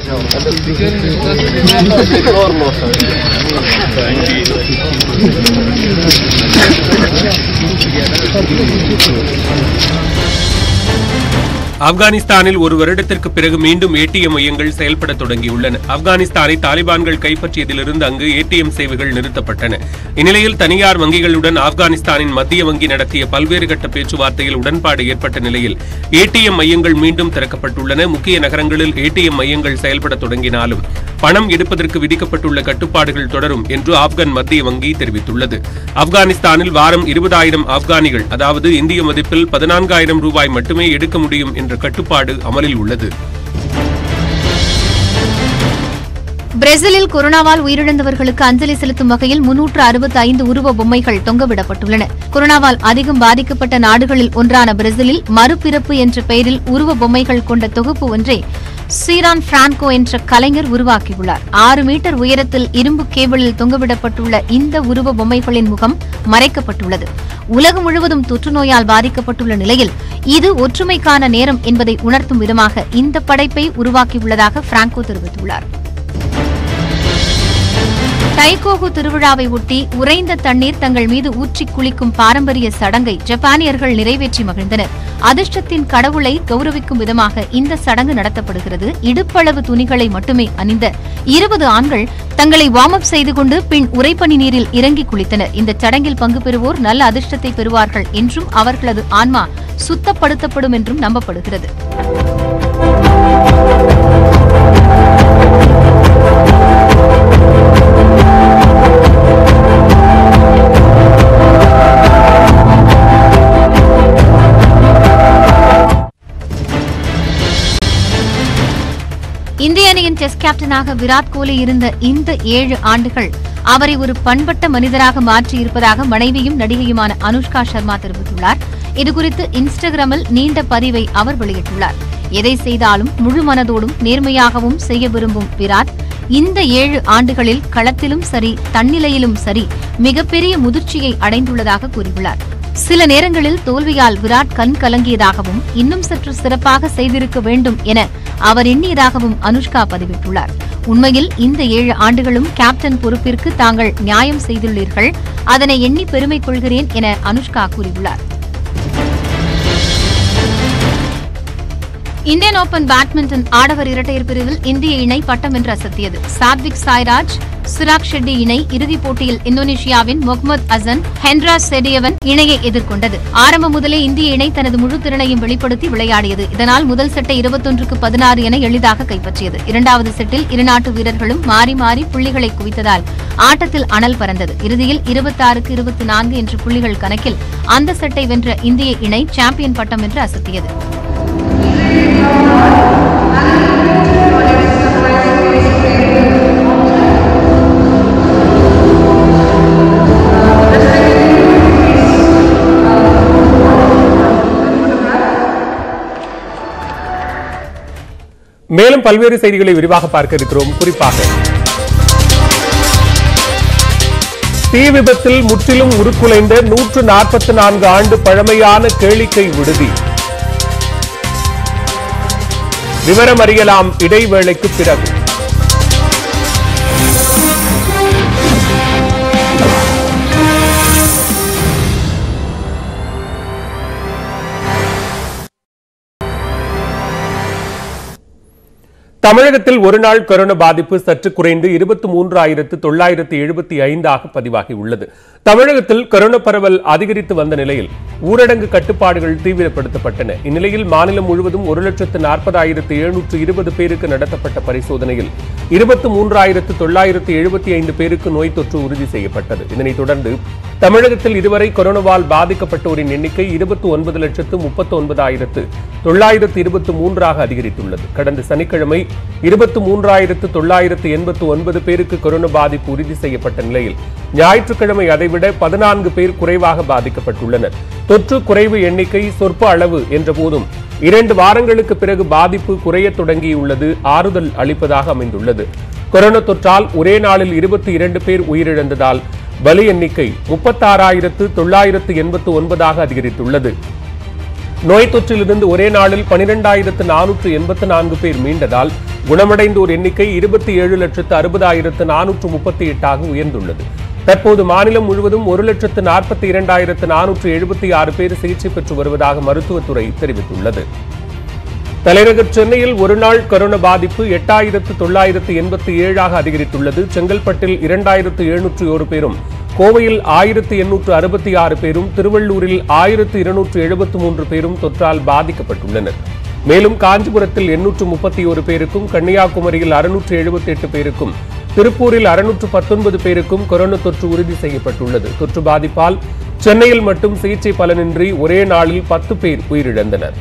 ஆப்கானிஸ்தானில் ஒரு வருடத்திற்கு பிறகு மீண்டும் ஏடிஎம் மையங்கள் செயல்பட தொடங்கியுள்ளன ஆப்கானிஸ்தானை தாலிபான்கள் கைப்பற்றியதிலிருந்து அங்கு ஏடிஎம் சேவைகள் நிறுத்தப்பட்டன இந்நிலையில் தனியார் வங்கிகளுடன் ஆப்கானிஸ்தானின் மத்திய வங்கி நடத்திய பல்வேறு கட்ட பேச்சுவார்த்தையில் உடன்பாடு ஏற்பட்ட நிலையில் ஏடிஎம் மையங்கள் மீண்டும் திறக்கப்பட்டுள்ளன முக்கிய நகரங்களில் ஏடிஎம் மையங்கள் செயல்பட தொடங்கினாலும் பணம் எடுப்பதற்கு விதிக்கப்பட்டுள்ள கட்டுப்பாடுகள் தொடரும் என்று ஆப்கான் மத்திய வங்கி தெரிவித்துள்ளது ஆப்கானிஸ்தானில் வாரம் இருபதாயிரம் ஆப்கானிகள் அதாவது இந்திய மதிப்பில் பதினான்காயிரம் ரூபாய் மட்டுமே எடுக்க முடியும் என்ற கட்டுப்பாடு அமலில் உள்ளது பிரேசிலில் கொரோனாவால் உயிரிழந்தவர்களுக்கு அஞ்சலி செலுத்தும் வகையில் முன்னூற்று அறுபத்தி ஐந்து உருவ பொம்மைகள் தொங்கவிடப்பட்டுள்ளன கொரோனாவால் அதிகம் பாதிக்கப்பட்ட நாடுகளில் ஒன்றான பிரேசிலில் மறுபிறப்பு என்ற பெயரில் உருவ பொம்மைகள் கொண்ட தொகுப்பு ஒன்றை சீரான் பிரான்கோ என்ற கலைஞர் உருவாக்கியுள்ளார் ஆறு மீட்டர் உயரத்தில் இரும்பு கேபிளில் தொங்கவிடப்பட்டுள்ள இந்த உருவ பொம்மைகளின் முகம் மறைக்கப்பட்டுள்ளது உலகம் முழுவதும் தொற்று நோயால் பாதிக்கப்பட்டுள்ள நிலையில் இது ஒற்றுமைக்கான நேரம் என்பதை உணர்த்தும் விதமாக இந்த படைப்பை உருவாக்கியுள்ளதாக பிராங்கோ தெரிவித்துள்ளார் டைகோகு திருவிழாவை ஒட்டி உறைந்த தண்ணீர் தங்கள் மீது ஊற்றிக் குளிக்கும் பாரம்பரிய சடங்கை ஜப்பானியர்கள் நிறைவேற்றி மகிழ்ந்தனர் அதிர்ஷ்டத்தின் கடவுளை கௌரவிக்கும் விதமாக இந்த சடங்கு நடத்தப்படுகிறது இடுப்பளவு துணிகளை மட்டுமே அணிந்த இருபது ஆண்கள் தங்களை வார்ம் அப் செய்து கொண்டு பின் உறைபனி நீரில் இறங்கி குளித்தனர் இந்த சடங்கில் பங்கு பெறுவோர் நல்ல அதிர்ஷ்டத்தை பெறுவார்கள் என்றும் அவர்களது ஆன்மா சுத்தப்படுத்தப்படும் என்றும் நம்பப்படுகிறது இந்திய அணியின் டெஸ்ட் கேப்டனாக விராட் கோலி இருந்த இந்த ஏழு ஆண்டுகள் அவரை ஒரு பண்பட்ட மனிதராக மாற்றியிருப்பதாக மனைவியும் நடிகையுமான அனுஷ்கா சர்மா தெரிவித்துள்ளார் இதுகுறித்து இன்ஸ்டாகிராமில் நீண்ட பதிவை அவர் வெளியிட்டுள்ளார் எதை செய்தாலும் முழு மனதோடும் நேர்மையாகவும் செய்ய விரும்பும் விராட் இந்த ஏழு ஆண்டுகளில் களத்திலும் சரி தன்னிலையிலும் சரி மிகப்பெரிய முதிர்ச்சியை அடைந்துள்ளதாக கூறியுள்ளார் சில நேரங்களில் தோல்வியால் விராட் கண் கலங்கியதாகவும் இன்னும் சற்று சிறப்பாக செய்திருக்க வேண்டும் என அவர் எண்ணியதாகவும் அனுஷ்கா பதிவிட்டுள்ளார் உண்மையில் இந்த ஏழு ஆண்டுகளும் கேப்டன் பொறுப்பிற்கு தாங்கள் நியாயம் செய்துள்ளீர்கள் அதனை எண்ணி பெருமை கொள்கிறேன் என அனுஷ்கா கூறியுள்ளார் இந்தியன் ஓபன் பேட்மிண்டன் ஆடவர் இரட்டையர் பிரிவில் இந்திய இணை பட்டம் வென்று அசத்தியது சாத்விக் சாய்ராஜ் சிராக் ஷெட்டி இணை இறுதிப் போட்டியில் இந்தோனேஷியாவின் முகமது அசன் ஹென்ரா செடியவன் இணையை எதிர்கொண்டது ஆரம்பம் முதலே இந்திய இணை தனது முழு திறனையும் வெளிப்படுத்தி விளையாடியது இதனால் முதல் செட்டை இருபத்தொன்றுக்கு பதினாறு என எளிதாக கைப்பற்றியது இரண்டாவது செட்டில் இருநாட்டு வீரர்களும் மாறி மாறி புள்ளிகளை குவித்ததால் ஆட்டத்தில் அனல் பறந்தது இறுதியில் இருபத்தாறுக்கு இருபத்தி நான்கு என்ற புள்ளிகள் கணக்கில் அந்த செட்டை வென்ற இந்திய இணை சாம்பியன் பட்டம் வென்று அசத்தியது மேலும் பல்வேறு செய்திகளை விரிவாக பார்க்க இருக்கிறோம் குறிப்பாக தீ விபத்தில் முற்றிலும் உருக்குலைந்த நூற்று நாற்பத்தி நான்கு ஆண்டு பழமையான கேளிக்கை விடுதி விவரம் அறியலாம் இடைவேளைக்கு பிறகு தமிழகத்தில் ஒருநாள் கொரோனா பாதிப்பு சற்று குறைந்து இருபத்தி மூன்றாயிரத்து தொள்ளாயிரத்து எழுபத்தி ஐந்தாக பதிவாகி உள்ளது தமிழகத்தில் கொரோனா பரவல் அதிகரித்து வந்த நிலையில் ஊரடங்கு கட்டுப்பாடுகள் தீவிரப்படுத்தப்பட்டன இந்நிலையில் மாநிலம் முழுவதும் ஒரு லட்சத்து நாற்பதாயிரத்து எழுநூற்று இருபது பேருக்கு நடத்தப்பட்ட பரிசோதனையில் இருபத்தி மூன்றாயிரத்து தொள்ளாயிரத்து எழுபத்தி ஐந்து பேருக்கு நோய் தொற்று உறுதி செய்யப்பட்டது இதனைத் தொடர்ந்து தமிழகத்தில் இதுவரை கொரோனாவால் பாதிக்கப்பட்டோரின் எண்ணிக்கை இருபத்தி ஒன்பது லட்சத்து முப்பத்தி ஒன்பதாயிரத்து தொள்ளாயிரத்து இருபத்தி மூன்றாக அதிகரித்துள்ளது கடந்த சனிக்கிழமை இருபத்தி மூன்றாயிரத்து தொள்ளாயிரத்து எண்பத்து ஒன்பது பேருக்கு கொரோனா பாதிப்பு உறுதி செய்யப்பட்ட நிலையில் ஞாயிற்றுக்கிழமை அதைவிட பதினான்கு பேர் குறைவாக பாதிக்கப்பட்டுள்ளனர் தொற்று குறைவு எண்ணிக்கை சொற்ப அளவு என்ற போதும் இரண்டு வாரங்களுக்கு பிறகு பாதிப்பு குறையத் தொடங்கியுள்ளது ஆறுதல் அளிப்பதாக அமைந்துள்ளது கொரோனா தொற்றால் ஒரே நாளில் இருபத்தி இரண்டு பேர் உயிரிழந்ததால் பலி எண்ணிக்கை முப்பத்தாறாயிரத்து தொள்ளாயிரத்து எண்பத்து ஒன்பதாக அதிகரித்துள்ளது நோய் தொற்றிலிருந்து ஒரே நாளில் பனிரெண்டாயிரத்து நானூற்று எண்பத்து நான்கு பேர் மீண்டதால் குணமடைந்தோர் எண்ணிக்கை இருபத்தி ஏழு லட்சத்து அறுபதாயிரத்து நானூற்று முப்பத்தி எட்டாக உயர்ந்துள்ளது தற்போது மாநிலம் முழுவதும் ஒரு லட்சத்து நாற்பத்தி இரண்டாயிரத்து நானூற்று எழுபத்தி ஆறு பேர் சிகிச்சை பெற்று வருவதாக மருத்துவத்துறை தெரிவித்துள்ளது தலைநகர் சென்னையில் ஒருநாள் கொரோனா பாதிப்பு எட்டாயிரத்து தொள்ளாயிரத்து எண்பத்தி ஏழாக அதிகரித்துள்ளது செங்கல்பட்டில் இரண்டாயிரத்து எழுநூற்று ஒரு பேரும் கோவையில் ஆயிரத்து எண்ணூற்று அறுபத்தி ஆறு பேரும் திருவள்ளூரில் ஆயிரத்து இருநூற்று எழுபத்து மூன்று பேரும் தொற்றால் பாதிக்கப்பட்டுள்ளனர் மேலும் காஞ்சிபுரத்தில் எண்ணூற்று முப்பத்தி ஒரு பேருக்கும் கன்னியாகுமரியில் அறுநூற்று எழுபத்தி எட்டு பேருக்கும் திருப்பூரில் அறுநூற்று பத்தொன்பது பேருக்கும் கொரோனா தொற்று உறுதி செய்யப்பட்டுள்ளது தொற்று பாதிப்பால் சென்னையில் மட்டும் சிகிச்சை பலனின்றி ஒரே நாளில் பத்து பேர் உயிரிழந்தனர்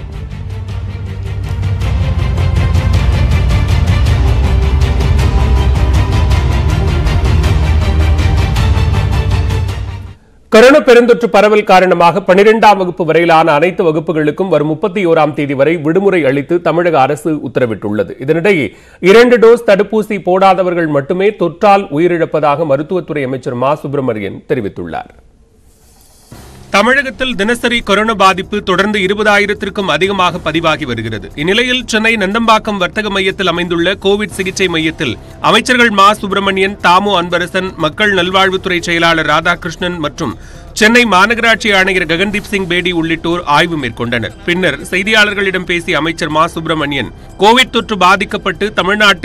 கொரோனா பெருந்தொற்று பரவல் காரணமாக பனிரெண்டாம் வகுப்பு வரையிலான அனைத்து வகுப்புகளுக்கும் வரும் முப்பத்தி ஓராம் தேதி வரை விடுமுறை அளித்து தமிழக அரசு உத்தரவிட்டுள்ளது இதனிடையே இரண்டு டோஸ் தடுப்பூசி போடாதவர்கள் மட்டுமே தொற்றால் உயிரிழப்பதாக மருத்துவத்துறை அமைச்சர் மா சுப்பிரமணியன் தெரிவித்துள்ளார் தமிழகத்தில் தினசரி கொரோனா பாதிப்பு தொடர்ந்து இருபதாயிரத்திற்கும் அதிகமாக பதிவாகி வருகிறது இந்நிலையில் சென்னை நந்தம்பாக்கம் வர்த்தக மையத்தில் அமைந்துள்ள கோவிட் சிகிச்சை மையத்தில் அமைச்சர்கள் மா சுப்பிரமணியன் தாமு அன்பரசன் மக்கள் நல்வாழ்வுத்துறை செயலாளர் ராதாகிருஷ்ணன் மற்றும் சென்னை மாநகராட்சி ஆணையர் ககன்தீப் சிங் பேடி உள்ளிட்டோர் ஆய்வு மேற்கொண்டனர் பின்னர் செய்தியாளர்களிடம் பேசிய அமைச்சர் மா சுப்பிரமணியன் கோவிட் தொற்று பாதிக்கப்பட்டு தமிழ்நாட்டில்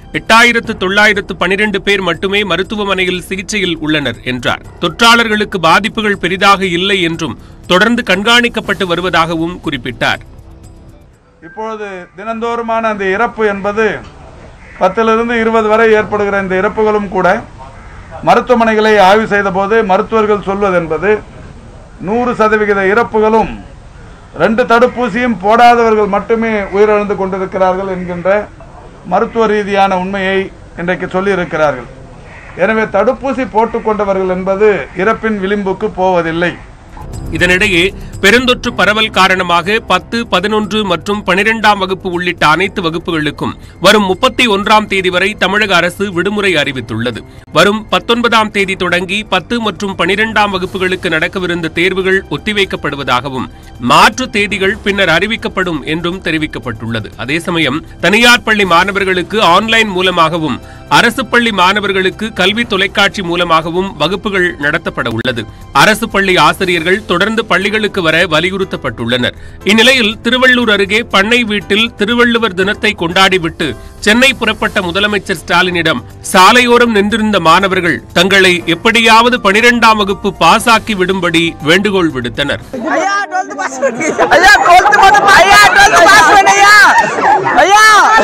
எட்டாயிரத்து தொள்ளாயிரத்து பனிரெண்டு பேர் மட்டுமே மருத்துவமனையில் சிகிச்சையில் உள்ளனர் என்றார் தொற்றாளர்களுக்கு பாதிப்புகள் பெரிதாக இல்லை என்றும் தொடர்ந்து கண்காணிக்கப்பட்டு வருவதாகவும் குறிப்பிட்டார் இப்பொழுது தினந்தோறுமான அந்த இறப்பு என்பது பத்திலிருந்து இருபது வரை ஏற்படுகிற இந்த இறப்புகளும் கூட மருத்துவமனைகளை ஆய்வு செய்தபோது மருத்துவர்கள் சொல்வது என்பது நூறு சதவிகித இறப்புகளும் ரெண்டு தடுப்பூசியும் போடாதவர்கள் மட்டுமே உயிரிழந்து கொண்டிருக்கிறார்கள் என்கின்ற மருத்துவ ரீதியான உண்மையை இன்றைக்கு சொல்லியிருக்கிறார்கள் எனவே தடுப்பூசி போட்டுக்கொண்டவர்கள் என்பது இறப்பின் விளிம்புக்கு போவதில்லை இதனிடையே பெருந்தொற்று பரவல் காரணமாக பத்து பதினொன்று மற்றும் பனிரெண்டாம் வகுப்பு உள்ளிட்ட அனைத்து வகுப்புகளுக்கும் வரும் முப்பத்தி ஒன்றாம் தேதி வரை தமிழக அரசு விடுமுறை அறிவித்துள்ளது வரும் பத்தொன்பதாம் தேதி தொடங்கி பத்து மற்றும் பனிரெண்டாம் வகுப்புகளுக்கு நடக்கவிருந்த தேர்வுகள் ஒத்திவைக்கப்படுவதாகவும் மாற்று தேதிகள் பின்னர் அறிவிக்கப்படும் என்றும் தெரிவிக்கப்பட்டுள்ளது அதே சமயம் தனியார் பள்ளி மாணவர்களுக்கு ஆன்லைன் மூலமாகவும் அரசு பள்ளி மாணவர்களுக்கு கல்வி தொலைக்காட்சி மூலமாகவும் வகுப்புகள் நடத்தப்பட உள்ளது அரசு பள்ளி ஆசிரியர்கள் தொடர்ந்து பள்ளிகளுக்கு வர வலியுறுத்தப்பட்டுள்ளனர் இந்நிலையில் திருவள்ளூர் அருகே பண்ணை வீட்டில் திருவள்ளுவர் தினத்தை கொண்டாடிவிட்டு சென்னை புறப்பட்ட முதலமைச்சர் ஸ்டாலினிடம் சாலையோரம் நின்றிருந்த மாணவர்கள் தங்களை எப்படியாவது பனிரெண்டாம் வகுப்பு பாசாக்கி விடும்படி வேண்டுகோள் விடுத்தனர் ஐயா 12th பாஸ் பண்ணி ஐயா 12th மட்டும் ஐயா 12th பாஸ் பண்ணையா ஐயா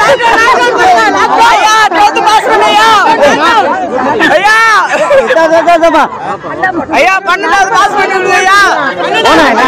ஐயா 12th பாஸ் பண்ணையா ஐயா ஐயா 12th பாஸ் பண்ணிருங்க ஐயா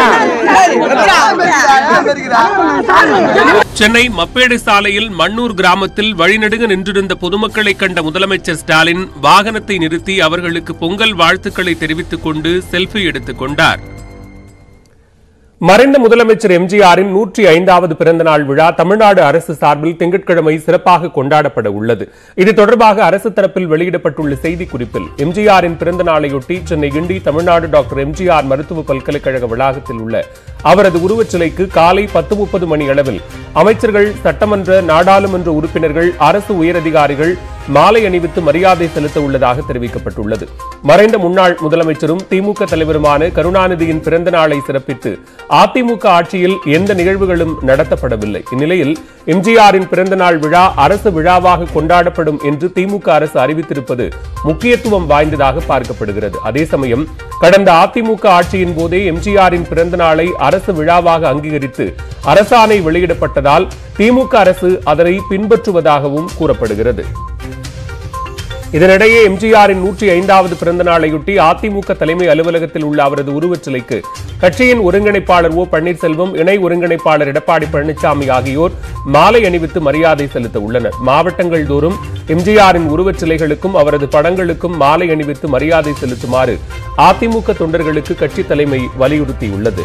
சென்னை மப்பேடு சாலையில் மண்ணூர் கிராமத்தில் வழிநெடுங்க நின்றிருந்த பொதுமக்களை கண்ட முதலமைச்சர் ஸ்டாலின் வாகனத்தை நிறுத்தி அவர்களுக்கு பொங்கல் வாழ்த்துக்களை தெரிவித்துக் கொண்டு செல்ஃபி எடுத்துக் கொண்டார் மறைந்த முதலமைச்சர் எம்ஜிஆரின் நூற்றி ஐந்தாவது பிறந்த நாள் விழா தமிழ்நாடு அரசு சார்பில் திங்கட்கிழமை சிறப்பாக கொண்டாடப்பட உள்ளது இது தொடர்பாக அரசு தரப்பில் வெளியிடப்பட்டுள்ள செய்திக்குறிப்பில் எம்ஜிஆரின் பிறந்த நாளையொட்டி சென்னை கிண்டி தமிழ்நாடு டாக்டர் எம்ஜிஆர் மருத்துவ பல்கலைக்கழக வளாகத்தில் உள்ள அவரது உருவச் சிலைக்கு காலை பத்து முப்பது மணி அளவில் அமைச்சர்கள் சட்டமன்ற நாடாளுமன்ற உறுப்பினர்கள் அரசு உயரதிகாரிகள் மாலை அணிவித்து மரியாதை செலுத்த உள்ளதாக தெரிவிக்கப்பட்டுள்ளது மறைந்த முன்னாள் முதலமைச்சரும் திமுக தலைவருமான கருணாநிதியின் பிறந்த நாளை சிறப்பித்து அதிமுக ஆட்சியில் எந்த நிகழ்வுகளும் நடத்தப்படவில்லை இந்நிலையில் எம்ஜிஆரின் பிறந்த நாள் விழா அரசு விழாவாக கொண்டாடப்படும் என்று திமுக அரசு அறிவித்திருப்பது முக்கியத்துவம் வாய்ந்ததாக பார்க்கப்படுகிறது அதே சமயம் கடந்த அதிமுக ஆட்சியின் போதே எம்ஜிஆரின் பிறந்த நாளை அரசு விழாவாக அங்கீகரித்து அரசாணை வெளியிடப்பட்டதால் திமுக அரசு அதனை பின்பற்றுவதாகவும் கூறப்படுகிறது இதனிடையே எம்ஜிஆரின் நூற்றி ஐந்தாவது பிறந்த நாளையொட்டி அதிமுக தலைமை அலுவலகத்தில் உள்ள அவரது உருவச் சிலைக்கு கட்சியின் ஒருங்கிணைப்பாளர் ஓ பன்னீர்செல்வம் இணை ஒருங்கிணைப்பாளர் எடப்பாடி பழனிசாமி ஆகியோர் மாலை அணிவித்து மரியாதை செலுத்த உள்ளனர் மாவட்டங்கள் தோறும் எம்ஜிஆரின் உருவச் சிலைகளுக்கும் அவரது படங்களுக்கும் மாலை அணிவித்து மரியாதை செலுத்துமாறு அதிமுக தொண்டர்களுக்கு கட்சி தலைமை வலியுறுத்தியுள்ளது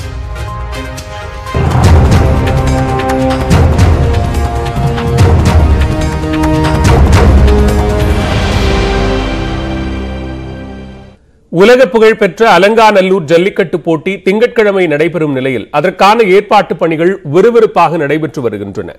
உலக புகழ்பெற்ற அலங்காநல்லூர் ஜல்லிக்கட்டு போட்டி திங்கட்கிழமை நடைபெறும் நிலையில் அதற்கான ஏற்பாட்டு பணிகள் விறுவிறுப்பாக நடைபெற்று வருகின்றன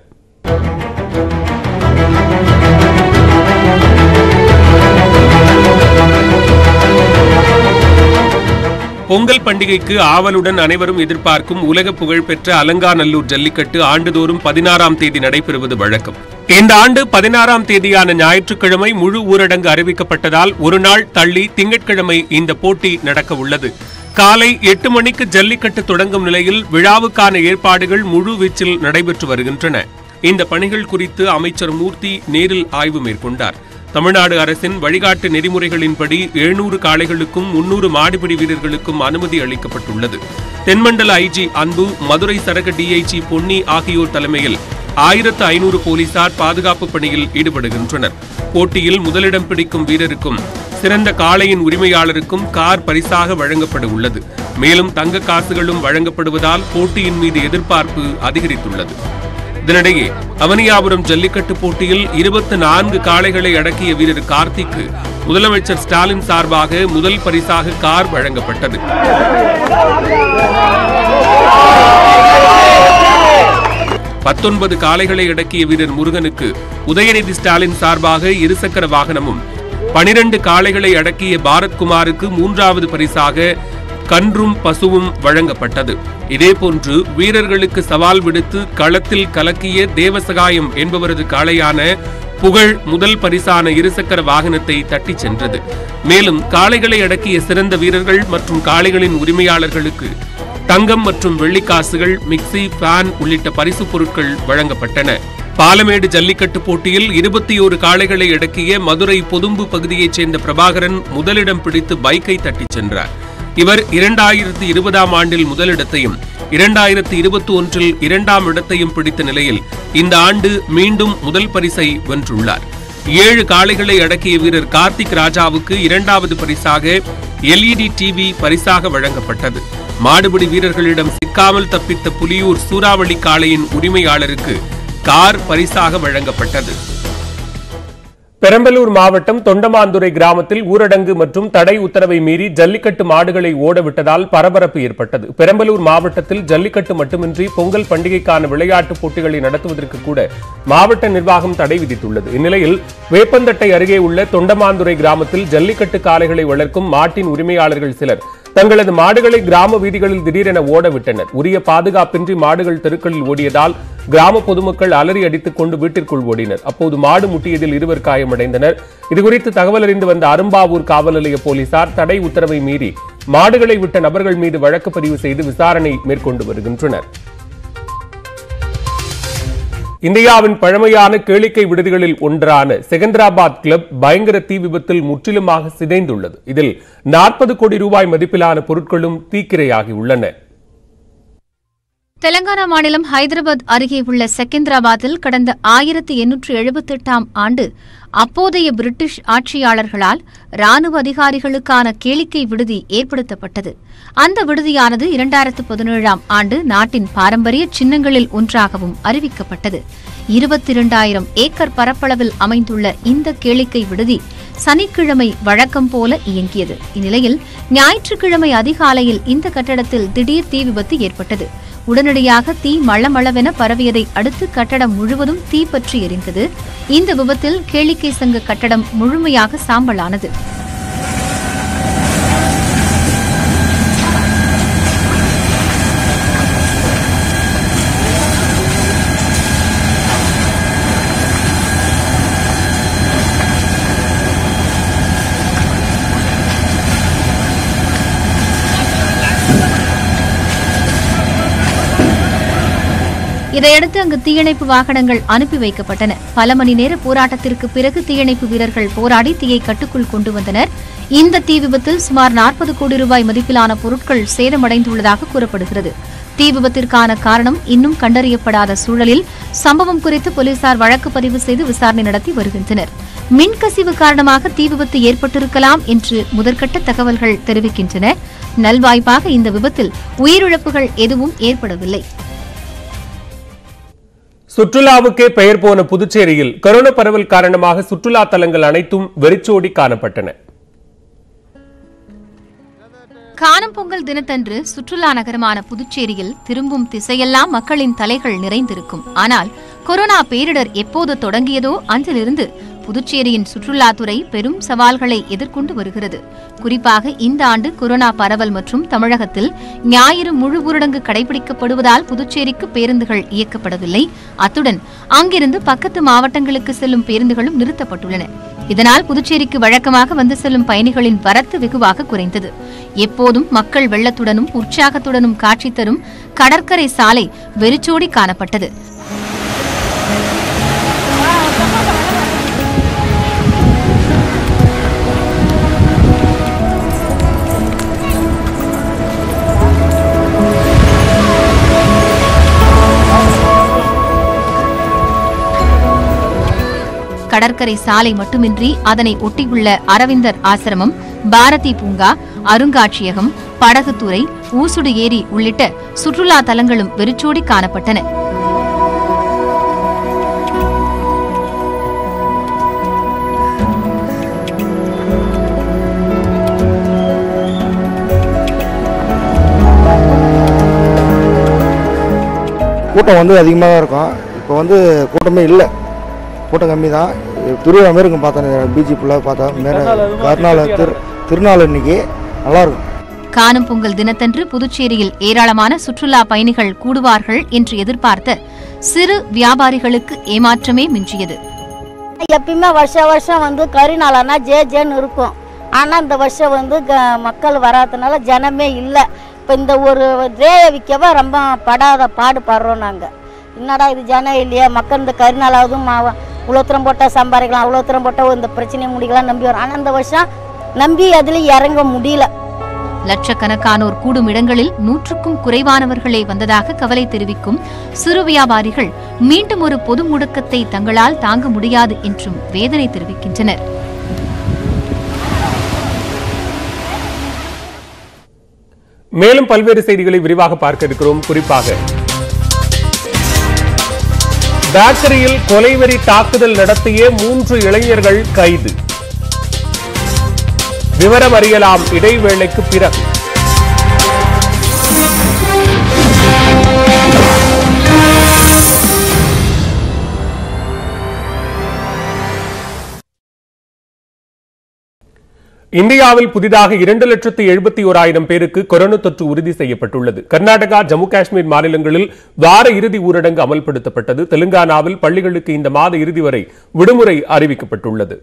பொங்கல் பண்டிகைக்கு ஆவலுடன் அனைவரும் எதிர்பார்க்கும் உலக புகழ்பெற்ற அலங்காநல்லூர் ஜல்லிக்கட்டு ஆண்டுதோறும் பதினாறாம் தேதி நடைபெறுவது வழக்கம் இந்த ஆண்டு பதினாறாம் தேதியான ஞாயிற்றுக்கிழமை முழு ஊரடங்கு அறிவிக்கப்பட்டதால் ஒரு நாள் தள்ளி திங்கட்கிழமை இந்த போட்டி நடக்க உள்ளது காலை எட்டு மணிக்கு ஜல்லிக்கட்டு தொடங்கும் நிலையில் விழாவுக்கான ஏற்பாடுகள் முழு வீச்சில் நடைபெற்று வருகின்றன இந்த பணிகள் குறித்து அமைச்சர் மூர்த்தி நேரில் ஆய்வு மேற்கொண்டார் தமிழ்நாடு அரசின் வழிகாட்டு நெறிமுறைகளின்படி எழுநூறு காளைகளுக்கும் முன்னூறு மாடுபிடி வீரர்களுக்கும் அனுமதி அளிக்கப்பட்டுள்ளது தென்மண்டல ஐஜி அன்பு மதுரை சரக டிஐஜி பொன்னி ஆகியோர் தலைமையில் ஆயிரத்து ஐநூறு போலீசார் பாதுகாப்பு பணியில் ஈடுபடுகின்றனர் போட்டியில் முதலிடம் பிடிக்கும் வீரருக்கும் சிறந்த காளையின் உரிமையாளருக்கும் கார் பரிசாக வழங்கப்பட உள்ளது மேலும் தங்க காசுகளும் வழங்கப்படுவதால் போட்டியின் மீது எதிர்பார்ப்பு அதிகரித்துள்ளது இதனிடையே அவனியாபுரம் ஜல்லிக்கட்டு போட்டியில் இருபத்தி நான்கு காளைகளை அடக்கிய வீரர் கார்த்திக்கு முதலமைச்சர் ஸ்டாலின் சார்பாக முதல் பரிசாக கார் வழங்கப்பட்டது பத்தொன்பது காளைகளை அடக்கிய வீரர் முருகனுக்கு உதயநிதி ஸ்டாலின் சார்பாக இருசக்கர வாகனமும் பனிரெண்டு காளைகளை அடக்கிய பாரத்குமாருக்கு மூன்றாவது பரிசாக கன்றும் பசுவும் வழங்கப்பட்டது இதேபோன்று வீரர்களுக்கு சவால் விடுத்து களத்தில் கலக்கிய தேவசகாயம் என்பவரது காளையான புகழ் முதல் பரிசான இருசக்கர வாகனத்தை தட்டிச் சென்றது மேலும் காளைகளை அடக்கிய சிறந்த வீரர்கள் மற்றும் காளைகளின் உரிமையாளர்களுக்கு தங்கம் மற்றும் வெள்ளிக்காசுகள் மிக்சி ஃபேன் உள்ளிட்ட பரிசுப் பொருட்கள் வழங்கப்பட்டன பாலமேடு ஜல்லிக்கட்டு போட்டியில் இருபத்தி ஒரு காளைகளை அடக்கிய மதுரை பொதும்பு பகுதியைச் சேர்ந்த பிரபாகரன் முதலிடம் பிடித்து பைக்கை தட்டிச் சென்றார் இவர் இரண்டாயிரத்தி இருபதாம் ஆண்டில் முதலிடத்தையும் இரண்டாயிரத்தி இருபத்தி ஒன்றில் இரண்டாம் இடத்தையும் பிடித்த நிலையில் இந்த ஆண்டு மீண்டும் முதல் பரிசை வென்றுள்ளார் ஏழு காளைகளை அடக்கிய வீரர் கார்த்திக் ராஜாவுக்கு இரண்டாவது பரிசாக எல்இடி டிவி பரிசாக வழங்கப்பட்டது மாடுபிடி வீரர்களிடம் சிக்காமல் தப்பித்த புலியூர் சூறாவளி காளையின் உரிமையாளருக்கு கார் பரிசாக வழங்கப்பட்டது பெரம்பலூர் மாவட்டம் தொண்டமாந்துறை கிராமத்தில் ஊரடங்கு மற்றும் தடை உத்தரவை மீறி ஜல்லிக்கட்டு மாடுகளை ஓடவிட்டதால் பரபரப்பு ஏற்பட்டது பெரம்பலூர் மாவட்டத்தில் ஜல்லிக்கட்டு மட்டுமின்றி பொங்கல் பண்டிகைக்கான விளையாட்டுப் போட்டிகளை நடத்துவதற்கு கூட மாவட்ட நிர்வாகம் தடை விதித்துள்ளது இந்நிலையில் வேப்பந்தட்டை அருகே உள்ள தொண்டமாந்துறை கிராமத்தில் ஜல்லிக்கட்டு காளைகளை வளர்க்கும் மாட்டின் உரிமையாளர்கள் சிலர் தங்களது மாடுகளை கிராம வீதிகளில் திடீரென ஓடவிட்டனர் உரிய பாதுகாப்பின்றி மாடுகள் தெருக்களில் ஓடியதால் கிராம பொதுமக்கள் அலறி அடித்துக் கொண்டு வீட்டிற்குள் ஓடினர் அப்போது மாடு முட்டியதில் இருவர் காயமடைந்தனர் இதுகுறித்து தகவல் அறிந்து வந்த அரும்பாவூர் காவல் நிலைய போலீசார் தடை உத்தரவை மீறி மாடுகளை விட்ட நபர்கள் மீது வழக்கு பதிவு செய்து விசாரணை மேற்கொண்டு வருகின்றனர் இந்தியாவின் பழமையான கேளிக்கை விடுதிகளில் ஒன்றான செகந்திராபாத் கிளப் பயங்கர தீ விபத்தில் முற்றிலுமாக சிதைந்துள்ளது இதில் நாற்பது கோடி ரூபாய் மதிப்பிலான பொருட்களும் தீக்கிரையாகியுள்ளன தெலங்கானா மாநிலம் ஹைதராபாத் அருகே உள்ள செகந்திராபாத்தில் கடந்த ஆயிரத்தி எண்ணூற்று எழுபத்தெட்டாம் ஆண்டு அப்போதைய பிரிட்டிஷ் ஆட்சியாளர்களால் ராணுவ அதிகாரிகளுக்கான கேளிக்கை விடுதி ஏற்படுத்தப்பட்டது அந்த விடுதியானது இரண்டாயிரத்து பதினேழாம் ஆண்டு நாட்டின் பாரம்பரிய சின்னங்களில் ஒன்றாகவும் அறிவிக்கப்பட்டது இருபத்தி இரண்டாயிரம் ஏக்கர் பரப்பளவில் அமைந்துள்ள இந்த கேளிக்கை விடுதி சனிக்கிழமை வழக்கம் போல இயங்கியது இந்நிலையில் ஞாயிற்றுக்கிழமை அதிகாலையில் இந்த கட்டடத்தில் திடீர் தீ விபத்து ஏற்பட்டது உடனடியாக தீ மளமளவென பரவியதை அடுத்து கட்டடம் முழுவதும் தீப்பற்றி எரிந்தது இந்த விபத்தில் கேளிக்கை சங்க கட்டடம் முழுமையாக சாம்பலானது இதையடுத்து அங்கு தீயணைப்பு வாகனங்கள் அனுப்பி வைக்கப்பட்டன பல மணி நேர போராட்டத்திற்கு பிறகு தீயணைப்பு வீரர்கள் போராடி தீயை கட்டுக்குள் கொண்டு வந்தனர் இந்த தீ விபத்தில் சுமார் நாற்பது கோடி ரூபாய் மதிப்பிலான பொருட்கள் சேதமடைந்துள்ளதாக கூறப்படுகிறது தீ விபத்திற்கான காரணம் இன்னும் கண்டறியப்படாத சூழலில் சம்பவம் குறித்து போலீசார் வழக்கு பதிவு செய்து விசாரணை நடத்தி வருகின்றனர் மின்கசிவு காரணமாக தீ விபத்து ஏற்பட்டிருக்கலாம் என்று முதற்கட்ட தகவல்கள் தெரிவிக்கின்றன நல்வாய்ப்பாக இந்த விபத்தில் உயிரிழப்புகள் எதுவும் ஏற்படவில்லை சுற்றுலாவுக்கே பெயர் போன புதுச்சேரியில் கொரோனா பரவல் காரணமாக சுற்றுலா தலங்கள் அனைத்தும் வெறிச்சோடி காணப்பட்டன காணும் பொங்கல் தினத்தன்று சுற்றுலா நகரமான புதுச்சேரியில் திரும்பும் திசையெல்லாம் மக்களின் தலைகள் நிறைந்திருக்கும் ஆனால் கொரோனா பேரிடர் எப்போது தொடங்கியதோ அன்றிலிருந்து புதுச்சேரியின் சுற்றுலாத்துறை பெரும் சவால்களை எதிர்கொண்டு வருகிறது குறிப்பாக இந்த ஆண்டு கொரோனா பரவல் மற்றும் தமிழகத்தில் ஞாயிறு முழு ஊரடங்கு கடைபிடிக்கப்படுவதால் புதுச்சேரிக்கு பேருந்துகள் இயக்கப்படவில்லை அத்துடன் அங்கிருந்து பக்கத்து மாவட்டங்களுக்கு செல்லும் பேருந்துகளும் நிறுத்தப்பட்டுள்ளன இதனால் புதுச்சேரிக்கு வழக்கமாக வந்து செல்லும் பயணிகளின் வரத்து வெகுவாக குறைந்தது எப்போதும் மக்கள் வெள்ளத்துடனும் உற்சாகத்துடனும் காட்சி தரும் கடற்கரை சாலை வெறிச்சோடி காணப்பட்டது கடற்கரை சாலை மட்டுமின்றி அதனை ஒட்டியுள்ள அரவிந்தர் ஆசிரமம் பாரதி பூங்கா அருங்காட்சியகம் படகுத்துறை ஊசுடு ஏரி உள்ளிட்ட சுற்றுலா தலங்களும் வெறிச்சோடி காணப்பட்டன கூட்டம் வந்து அதிகமாக தான் இருக்கும் இப்போ வந்து கூட்டமே இல்லை கூட்டம் கம்மி தான் திருவிழா மாரி இருக்கும் பார்த்தேன் பீச்சு ஃபுல்லாக பார்த்தா மேலே கருநாள் திரு திருநாள் இன்னைக்கு நல்லாயிருக்கும் காணும் பொங்கல் தினத்தன்று புதுச்சேரியில் ஏராளமான சுற்றுலா பயணிகள் கூடுவார்கள் என்று எதிர்பார்த்த சிறு வியாபாரிகளுக்கு ஏமாற்றமே மிஞ்சியது எப்பயுமே வருஷ வருஷம் வந்து கரிநாளனா ஜே ஜேன்னு இருக்கும் ஆனால் இந்த வருஷம் வந்து க மக்கள் வராதனால ஜனமே இல்லை இப்போ இந்த ஒரு ரேயை விற்கவே ரொம்ப படாத பாடுபடுறோம் நாங்கள் என்னடா இது ஜனம் இல்லையா மக்கள் இந்த கரிநாளாவது மா இவ்வளோ தூரம் போட்டால் சம்பாதிக்கலாம் அவ்வளோ தூரம் போட்டால் இந்த பிரச்சனையை முடிக்கலாம் நம்பி வரும் ஆனால் இந்த வருஷம் நம்பி அதில் இறங்க முடியல லட்சக்கணக்கானோர் கூடும் இடங்களில் நூற்றுக்கும் குறைவானவர்களே வந்ததாக கவலை தெரிவிக்கும் சிறு வியாபாரிகள் மீண்டும் ஒரு பொது முடக்கத்தை தங்களால் தாங்க முடியாது என்றும் வேதனை தெரிவிக்கின்றனர் மேலும் பல்வேறு செய்திகளை விரிவாக பார்க்க இருக்கிறோம் குறிப்பாக பேக்கரியில் கொலைவெறி தாக்குதல் நடத்திய மூன்று இளைஞர்கள் கைது விவரம் அறியலாம் இடைவேளைக்கு பிறகு இந்தியாவில் புதிதாக இரண்டு லட்சத்து எழுபத்தி ஓராயிரம் பேருக்கு கொரோனா தொற்று உறுதி செய்யப்பட்டுள்ளது கர்நாடகா ஜம்மு காஷ்மீர் மாநிலங்களில் வார இறுதி ஊரடங்கு அமல்படுத்தப்பட்டது தெலுங்கானாவில் பள்ளிகளுக்கு இந்த மாத இறுதி வரை விடுமுறை அறிவிக்கப்பட்டுள்ளது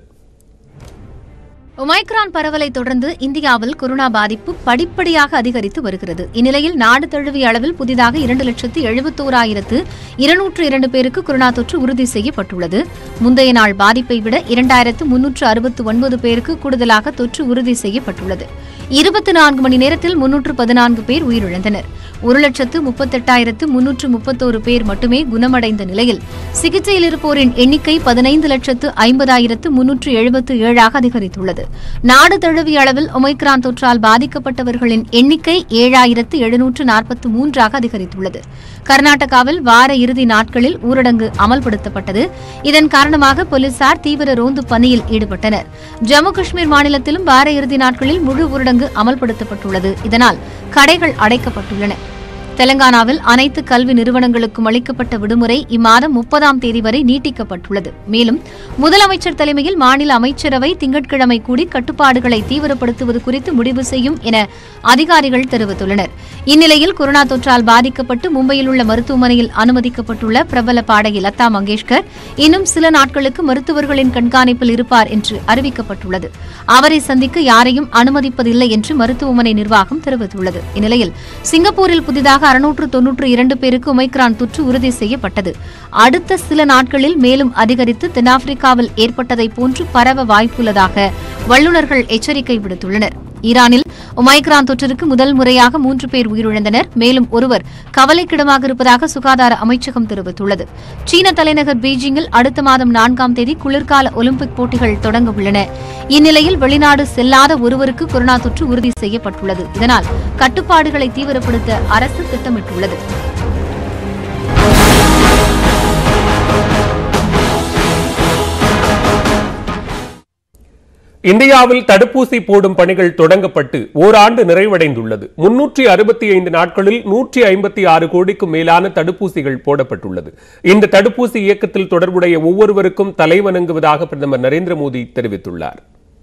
ஒமைக்ரான் பரவலை தொடர்ந்து இந்தியாவில் கொரோனா பாதிப்பு படிப்படியாக அதிகரித்து வருகிறது இந்நிலையில் நாடு தழுவிய அளவில் புதிதாக இரண்டு லட்சத்து எழுபத்தோராயிரத்து இருநூற்று இரண்டு பேருக்கு கொரோனா தொற்று உறுதி செய்யப்பட்டுள்ளது முந்தைய நாள் பாதிப்பை விட இரண்டாயிரத்து முன்னூற்று அறுபத்து ஒன்பது பேருக்கு கூடுதலாக தொற்று உறுதி செய்யப்பட்டுள்ளது இருபத்தி நான்கு மணி நேரத்தில் முன்னூற்று பதினான்கு பேர் உயிரிழந்தனர் ஒரு லட்சத்து முப்பத்தெட்டாயிரத்து முன்னூற்று முப்பத்தோரு பேர் மட்டுமே குணமடைந்த நிலையில் சிகிச்சையில் இருப்போரின் எண்ணிக்கை பதினைந்து லட்சத்து ஐம்பதாயிரத்து முன்னூற்று எழுபத்து ஏழாக அதிகரித்துள்ளது நாடு தழுவிய அளவில் ஒமைக்ரான் தொற்றால் பாதிக்கப்பட்டவர்களின் எண்ணிக்கை ஏழாயிரத்து எழுநூற்று நாற்பத்து மூன்றாக அதிகரித்துள்ளது கர்நாடகாவில் வார இறுதி நாட்களில் ஊரடங்கு அமல்படுத்தப்பட்டது இதன் காரணமாக போலீசார் தீவிர ரோந்து பணியில் ஈடுபட்டனர் ஜம்மு காஷ்மீர் மாநிலத்திலும் வார இறுதி நாட்களில் முழு ஊரடங்கு அமல்படுத்தப்பட்டுள்ளது இதனால் கடைகள் அடைக்கப்பட்டுள்ளன தெலங்கானாவில் அனைத்து கல்வி நிறுவனங்களுக்கும் அளிக்கப்பட்ட விடுமுறை இம்மாதம் முப்பதாம் தேதி வரை நீட்டிக்கப்பட்டுள்ளது மேலும் முதலமைச்சர் தலைமையில் மாநில அமைச்சரவை திங்கட்கிழமை கூடி கட்டுப்பாடுகளை தீவிரப்படுத்துவது குறித்து முடிவு செய்யும் என அதிகாரிகள் தெரிவித்துள்ளனர் இந்நிலையில் கொரோனா தொற்றால் பாதிக்கப்பட்டு மும்பையில் உள்ள மருத்துவமனையில் அனுமதிக்கப்பட்டுள்ள பிரபல பாடகி லதா மங்கேஷ்கர் இன்னும் சில நாட்களுக்கு மருத்துவர்களின் கண்காணிப்பில் இருப்பார் என்று அறிவிக்கப்பட்டுள்ளது அவரை சந்திக்க யாரையும் அனுமதிப்பதில்லை என்று மருத்துவமனை நிர்வாகம் தெரிவித்துள்ளது இந்நிலையில் சிங்கப்பூரில் புதிதாக அறுநூற்று தொன்னூற்று இரண்டு பேருக்கு ஒமைக்ரான் தொற்று உறுதி செய்யப்பட்டது அடுத்த சில நாட்களில் மேலும் அதிகரித்து தென்னாப்பிரிக்காவில் ஏற்பட்டதைப் போன்று பரவ வாய்ப்புள்ளதாக வல்லுநர்கள் எச்சரிக்கை விடுத்துள்ளனர் ஈரானில் ஒமைக்ரான் தொற்றிற்கு முதல் முறையாக மூன்று பேர் உயிரிழந்தனர் மேலும் ஒருவர் கவலைக்கிடமாக இருப்பதாக சுகாதார அமைச்சகம் தெரிவித்துள்ளது சீன தலைநகர் பீஜிங்கில் அடுத்த மாதம் நான்காம் தேதி குளிர்கால ஒலிம்பிக் போட்டிகள் தொடங்க உள்ளன இந்நிலையில் வெளிநாடு செல்லாத ஒருவருக்கு கொரோனா தொற்று உறுதி செய்யப்பட்டுள்ளது இதனால் கட்டுப்பாடுகளை தீவிரப்படுத்த அரசு திட்டமிட்டுள்ளது இந்தியாவில் தடுப்பூசி போடும் பணிகள் தொடங்கப்பட்டு ஓராண்டு நிறைவடைந்துள்ளது முன்னூற்றி அறுபத்தி ஐந்து நாட்களில் நூற்றி ஐம்பத்தி ஆறு கோடிக்கும் மேலான தடுப்பூசிகள் போடப்பட்டுள்ளது இந்த தடுப்பூசி இயக்கத்தில் தொடர்புடைய ஒவ்வொருவருக்கும் தலைவணங்குவதாக பிரதமர் நரேந்திர மோடி தெரிவித்துள்ளார்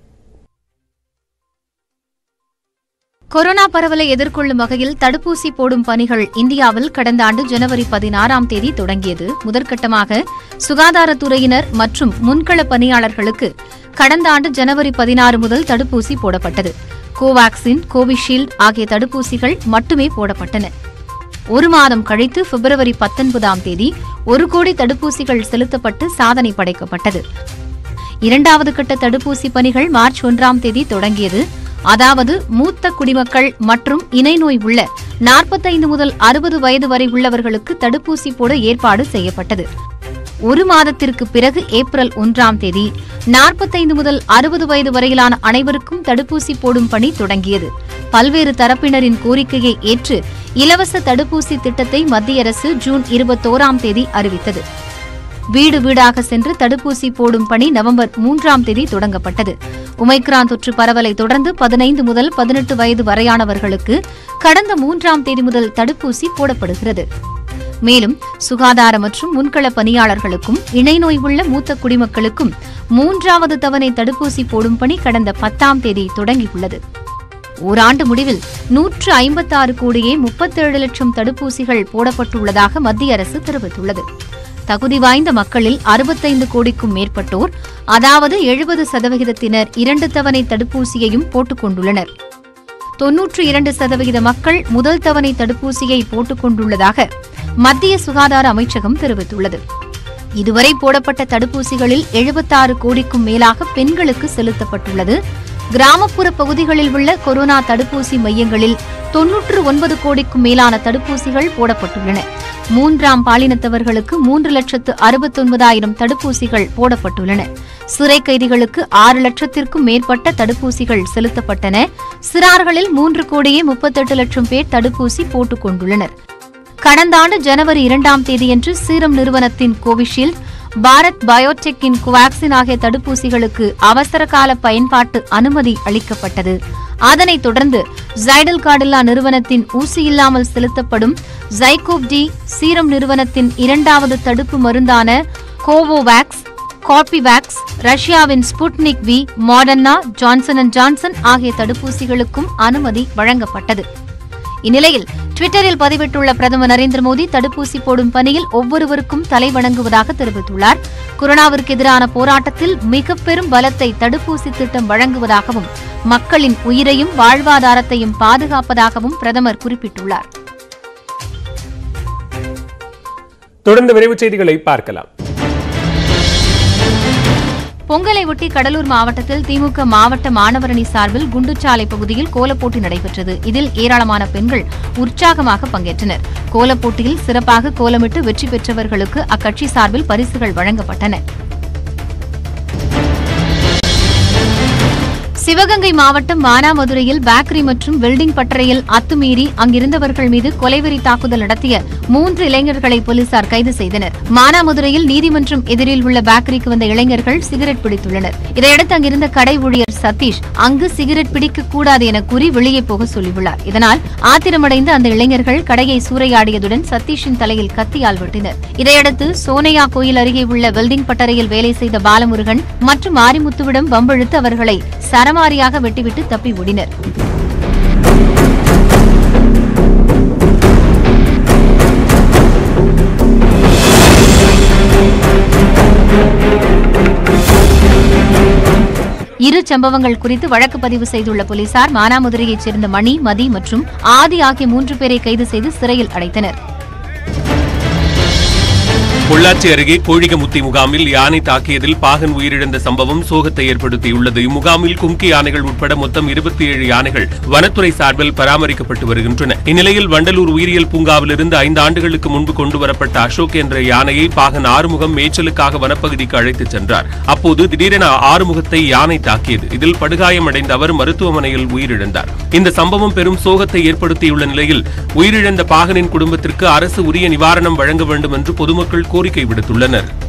கொரோனா பரவலை எதிர்கொள்ளும் வகையில் தடுப்பூசி போடும் பணிகள் இந்தியாவில் கடந்த ஆண்டு ஜனவரி பதினாறாம் தேதி தொடங்கியது முதற்கட்டமாக சுகாதாரத்துறையினர் மற்றும் முன்கள பணியாளர்களுக்கு கடந்த ஆண்டு ஜனவரி பதினாறு முதல் தடுப்பூசி போடப்பட்டது கோவாக்சின் கோவிஷீல்டு ஆகிய தடுப்பூசிகள் மட்டுமே போடப்பட்டன ஒரு மாதம் கழித்து பிப்ரவரி பத்தொன்பதாம் தேதி ஒரு கோடி தடுப்பூசிகள் செலுத்தப்பட்டு சாதனை படைக்கப்பட்டது இரண்டாவது கட்ட தடுப்பூசி பணிகள் மார்ச் ஒன்றாம் தேதி தொடங்கியது அதாவது மூத்த குடிமக்கள் மற்றும் இணை நோய் உள்ள நாற்பத்தைந்து முதல் அறுபது வயது வரை உள்ளவர்களுக்கு தடுப்பூசி போட ஏற்பாடு செய்யப்பட்டது ஒரு மாதத்திற்கு பிறகு ஏப்ரல் ஒன்றாம் தேதி நாற்பத்தைந்து முதல் அறுபது வயது வரையிலான அனைவருக்கும் தடுப்பூசி போடும் பணி தொடங்கியது பல்வேறு தரப்பினரின் கோரிக்கையை ஏற்று இலவச தடுப்பூசி திட்டத்தை மத்திய அரசு ஜூன் இருபத்தோராம் தேதி அறிவித்தது வீடு வீடாக சென்று தடுப்பூசி போடும் பணி நவம்பர் மூன்றாம் தேதி தொடங்கப்பட்டது உமைக்ரான் தொற்று பரவலை தொடர்ந்து பதினைந்து முதல் பதினெட்டு வயது வரையானவர்களுக்கு கடந்த மூன்றாம் தேதி முதல் தடுப்பூசி போடப்படுகிறது மேலும் சுகாதார மற்றும் முன்கள பணியாளர்களுக்கும் இணைநோய் உள்ள மூத்த குடிமக்களுக்கும் மூன்றாவது தவணை தடுப்பூசி போடும் பணி கடந்த பத்தாம் தேதி தொடங்கியுள்ளது ஓராண்டு முடிவில் நூற்று ஐம்பத்தாறு கோடியே முப்பத்தேழு லட்சம் தடுப்பூசிகள் போடப்பட்டுள்ளதாக மத்திய அரசு தெரிவித்துள்ளது தகுதி வாய்ந்த மக்களில் அறுபத்தைந்து கோடிக்கும் மேற்பட்டோர் அதாவது எழுபது சதவிகிதத்தினர் இரண்டு தவணை தடுப்பூசியையும் போட்டுக் கொண்டுள்ளனர் தொன்னூற்று இரண்டு சதவிகித மக்கள் முதல் தவணை தடுப்பூசியை போட்டுக் கொண்டுள்ளதாக மத்திய சுகாதார அமைச்சகம் தெரிவித்துள்ளது இதுவரை போடப்பட்ட தடுப்பூசிகளில் எழுபத்தாறு கோடிக்கும் மேலாக பெண்களுக்கு செலுத்தப்பட்டுள்ளது கிராமப்புற பகுதிகளில் உள்ள கொரோனா தடுப்பூசி மையங்களில் தொன்னூற்று ஒன்பது கோடிக்கும் மேலான தடுப்பூசிகள் போடப்பட்டுள்ளன மூன்றாம் பாலினத்தவர்களுக்கு மூன்று லட்சத்து அறுபத்தொன்பதாயிரம் தடுப்பூசிகள் போடப்பட்டுள்ளன சிறை கைதிகளுக்கு ஆறு லட்சத்திற்கும் மேற்பட்ட தடுப்பூசிகள் செலுத்தப்பட்டன சிறார்களில் மூன்று கோடியே முப்பத்தெட்டு லட்சம் பேர் தடுப்பூசி போட்டுக் கொண்டுள்ளனர் கடந்த ஆண்டு ஜனவரி இரண்டாம் தேதியன்று சீரம் நிறுவனத்தின் கோவிஷீல்டு பாரத் பயோடெக்கின் கோவாக்சின் ஆகிய தடுப்பூசிகளுக்கு அவசர கால பயன்பாட்டு அனுமதி அளிக்கப்பட்டது அதனைத் தொடர்ந்து ஜைடல் காடில்லா நிறுவனத்தின் ஊசி இல்லாமல் செலுத்தப்படும் ஜைகோவ் டி சீரம் நிறுவனத்தின் இரண்டாவது தடுப்பு மருந்தான கோவோவேக்ஸ் கார்பிவேக்ஸ் ரஷ்யாவின் Sputnik V Moderna Johnson and Johnson ஆகிய தடுப்பூசிகளுக்கும் அனுமதி வழங்கப்பட்டது இந்நிலையில் ட்விட்டரில் பதிவிட்டுள்ள பிரதமர் நரேந்திர மோடி தடுப்பூசி போடும் பணியில் ஒவ்வொருவருக்கும் தலை வணங்குவதாக தெரிவித்துள்ளார் கொரோனாவிற்கு எதிரான போராட்டத்தில் மிக பெரும் பலத்தை தடுப்பூசி திட்டம் வழங்குவதாகவும் மக்களின் உயிரையும் வாழ்வாதாரத்தையும் பாதுகாப்பதாகவும் பிரதமர் குறிப்பிட்டுள்ளார் தொடர்ந்து விரைவுச் செய்திகளை பார்க்கலாம் பொங்கலை ஒட்டி கடலூர் மாவட்டத்தில் திமுக மாவட்ட மாணவரணி சார்பில் குண்டுச்சாலை பகுதியில் கோலப்போட்டி நடைபெற்றது இதில் ஏராளமான பெண்கள் உற்சாகமாக பங்கேற்றனர் கோலப்போட்டியில் சிறப்பாக கோலமிட்டு வெற்றி பெற்றவர்களுக்கு அக்கட்சி சார்பில் பரிசுகள் வழங்கப்பட்டன சிவகங்கை மாவட்டம் மானாமதுரையில் பேக்கரி மற்றும் வெல்டிங் பட்டறையில் அத்துமீறி அங்கிருந்தவர்கள் மீது கொலைவெறி தாக்குதல் நடத்திய மூன்று இளைஞர்களை போலீசார் கைது செய்தனர் மானாமதுரையில் நீதிமன்றம் எதிரில் உள்ள பேக்கரிக்கு வந்த இளைஞர்கள் சிகரெட் பிடித்துள்ளனர் இதையடுத்து அங்கிருந்த கடை ஊழியர் சதீஷ் அங்கு சிகரெட் பிடிக்க கூடாது என கூறி வெளியே போக சொல்லியுள்ளார் இதனால் ஆத்திரமடைந்த அந்த இளைஞர்கள் கடையை சூறையாடியதுடன் சதீஷின் தலையில் கத்தியால் வெட்டினர் இதையடுத்து சோனையா கோயில் அருகே உள்ள வெல்டிங் பட்டறையில் வேலை செய்த பாலமுருகன் மற்றும் மாரிமுத்துவிடம் வம்பிழுத்து அவர்களை சரமாரியாக வெட்டிவிட்டு தப்பி ஓடினர் இரு சம்பவங்கள் குறித்து வழக்கு பதிவு செய்துள்ள போலீசார் மானாமதுரையைச் சேர்ந்த மணி மதி மற்றும் ஆதி ஆகிய மூன்று பேரை கைது செய்து சிறையில் அடைத்தனர் பொள்ளாச்சி அருகே கோழிகமுத்தி முகாமில் யானை தாக்கியதில் பாகன் உயிரிழந்த சம்பவம் சோகத்தை ஏற்படுத்தியுள்ளது இம்முகாமில் கும்கி யானைகள் உட்பட மொத்தம் இருபத்தி ஏழு யானைகள் வனத்துறை சார்பில் பராமரிக்கப்பட்டு வருகின்றன இந்நிலையில் வண்டலூர் உயிரியல் பூங்காவிலிருந்து ஐந்து ஆண்டுகளுக்கு முன்பு கொண்டுவரப்பட்ட அசோக் என்ற யானையை பாகன் ஆறுமுகம் மேய்ச்சலுக்காக வனப்பகுதிக்கு அழைத்துச் சென்றார் அப்போது திடீரென ஆறுமுகத்தை யானை தாக்கியது இதில் படுகாயமடைந்த அவர் மருத்துவமனையில் உயிரிழந்தார் இந்த சம்பவம் பெரும் சோகத்தை ஏற்படுத்தியுள்ள நிலையில் உயிரிழந்த பாகனின் குடும்பத்திற்கு அரசு உரிய நிவாரணம் வழங்க வேண்டும் என்று பொதுமக்கள் கோரிக்கை விடுத்துள்ளனர்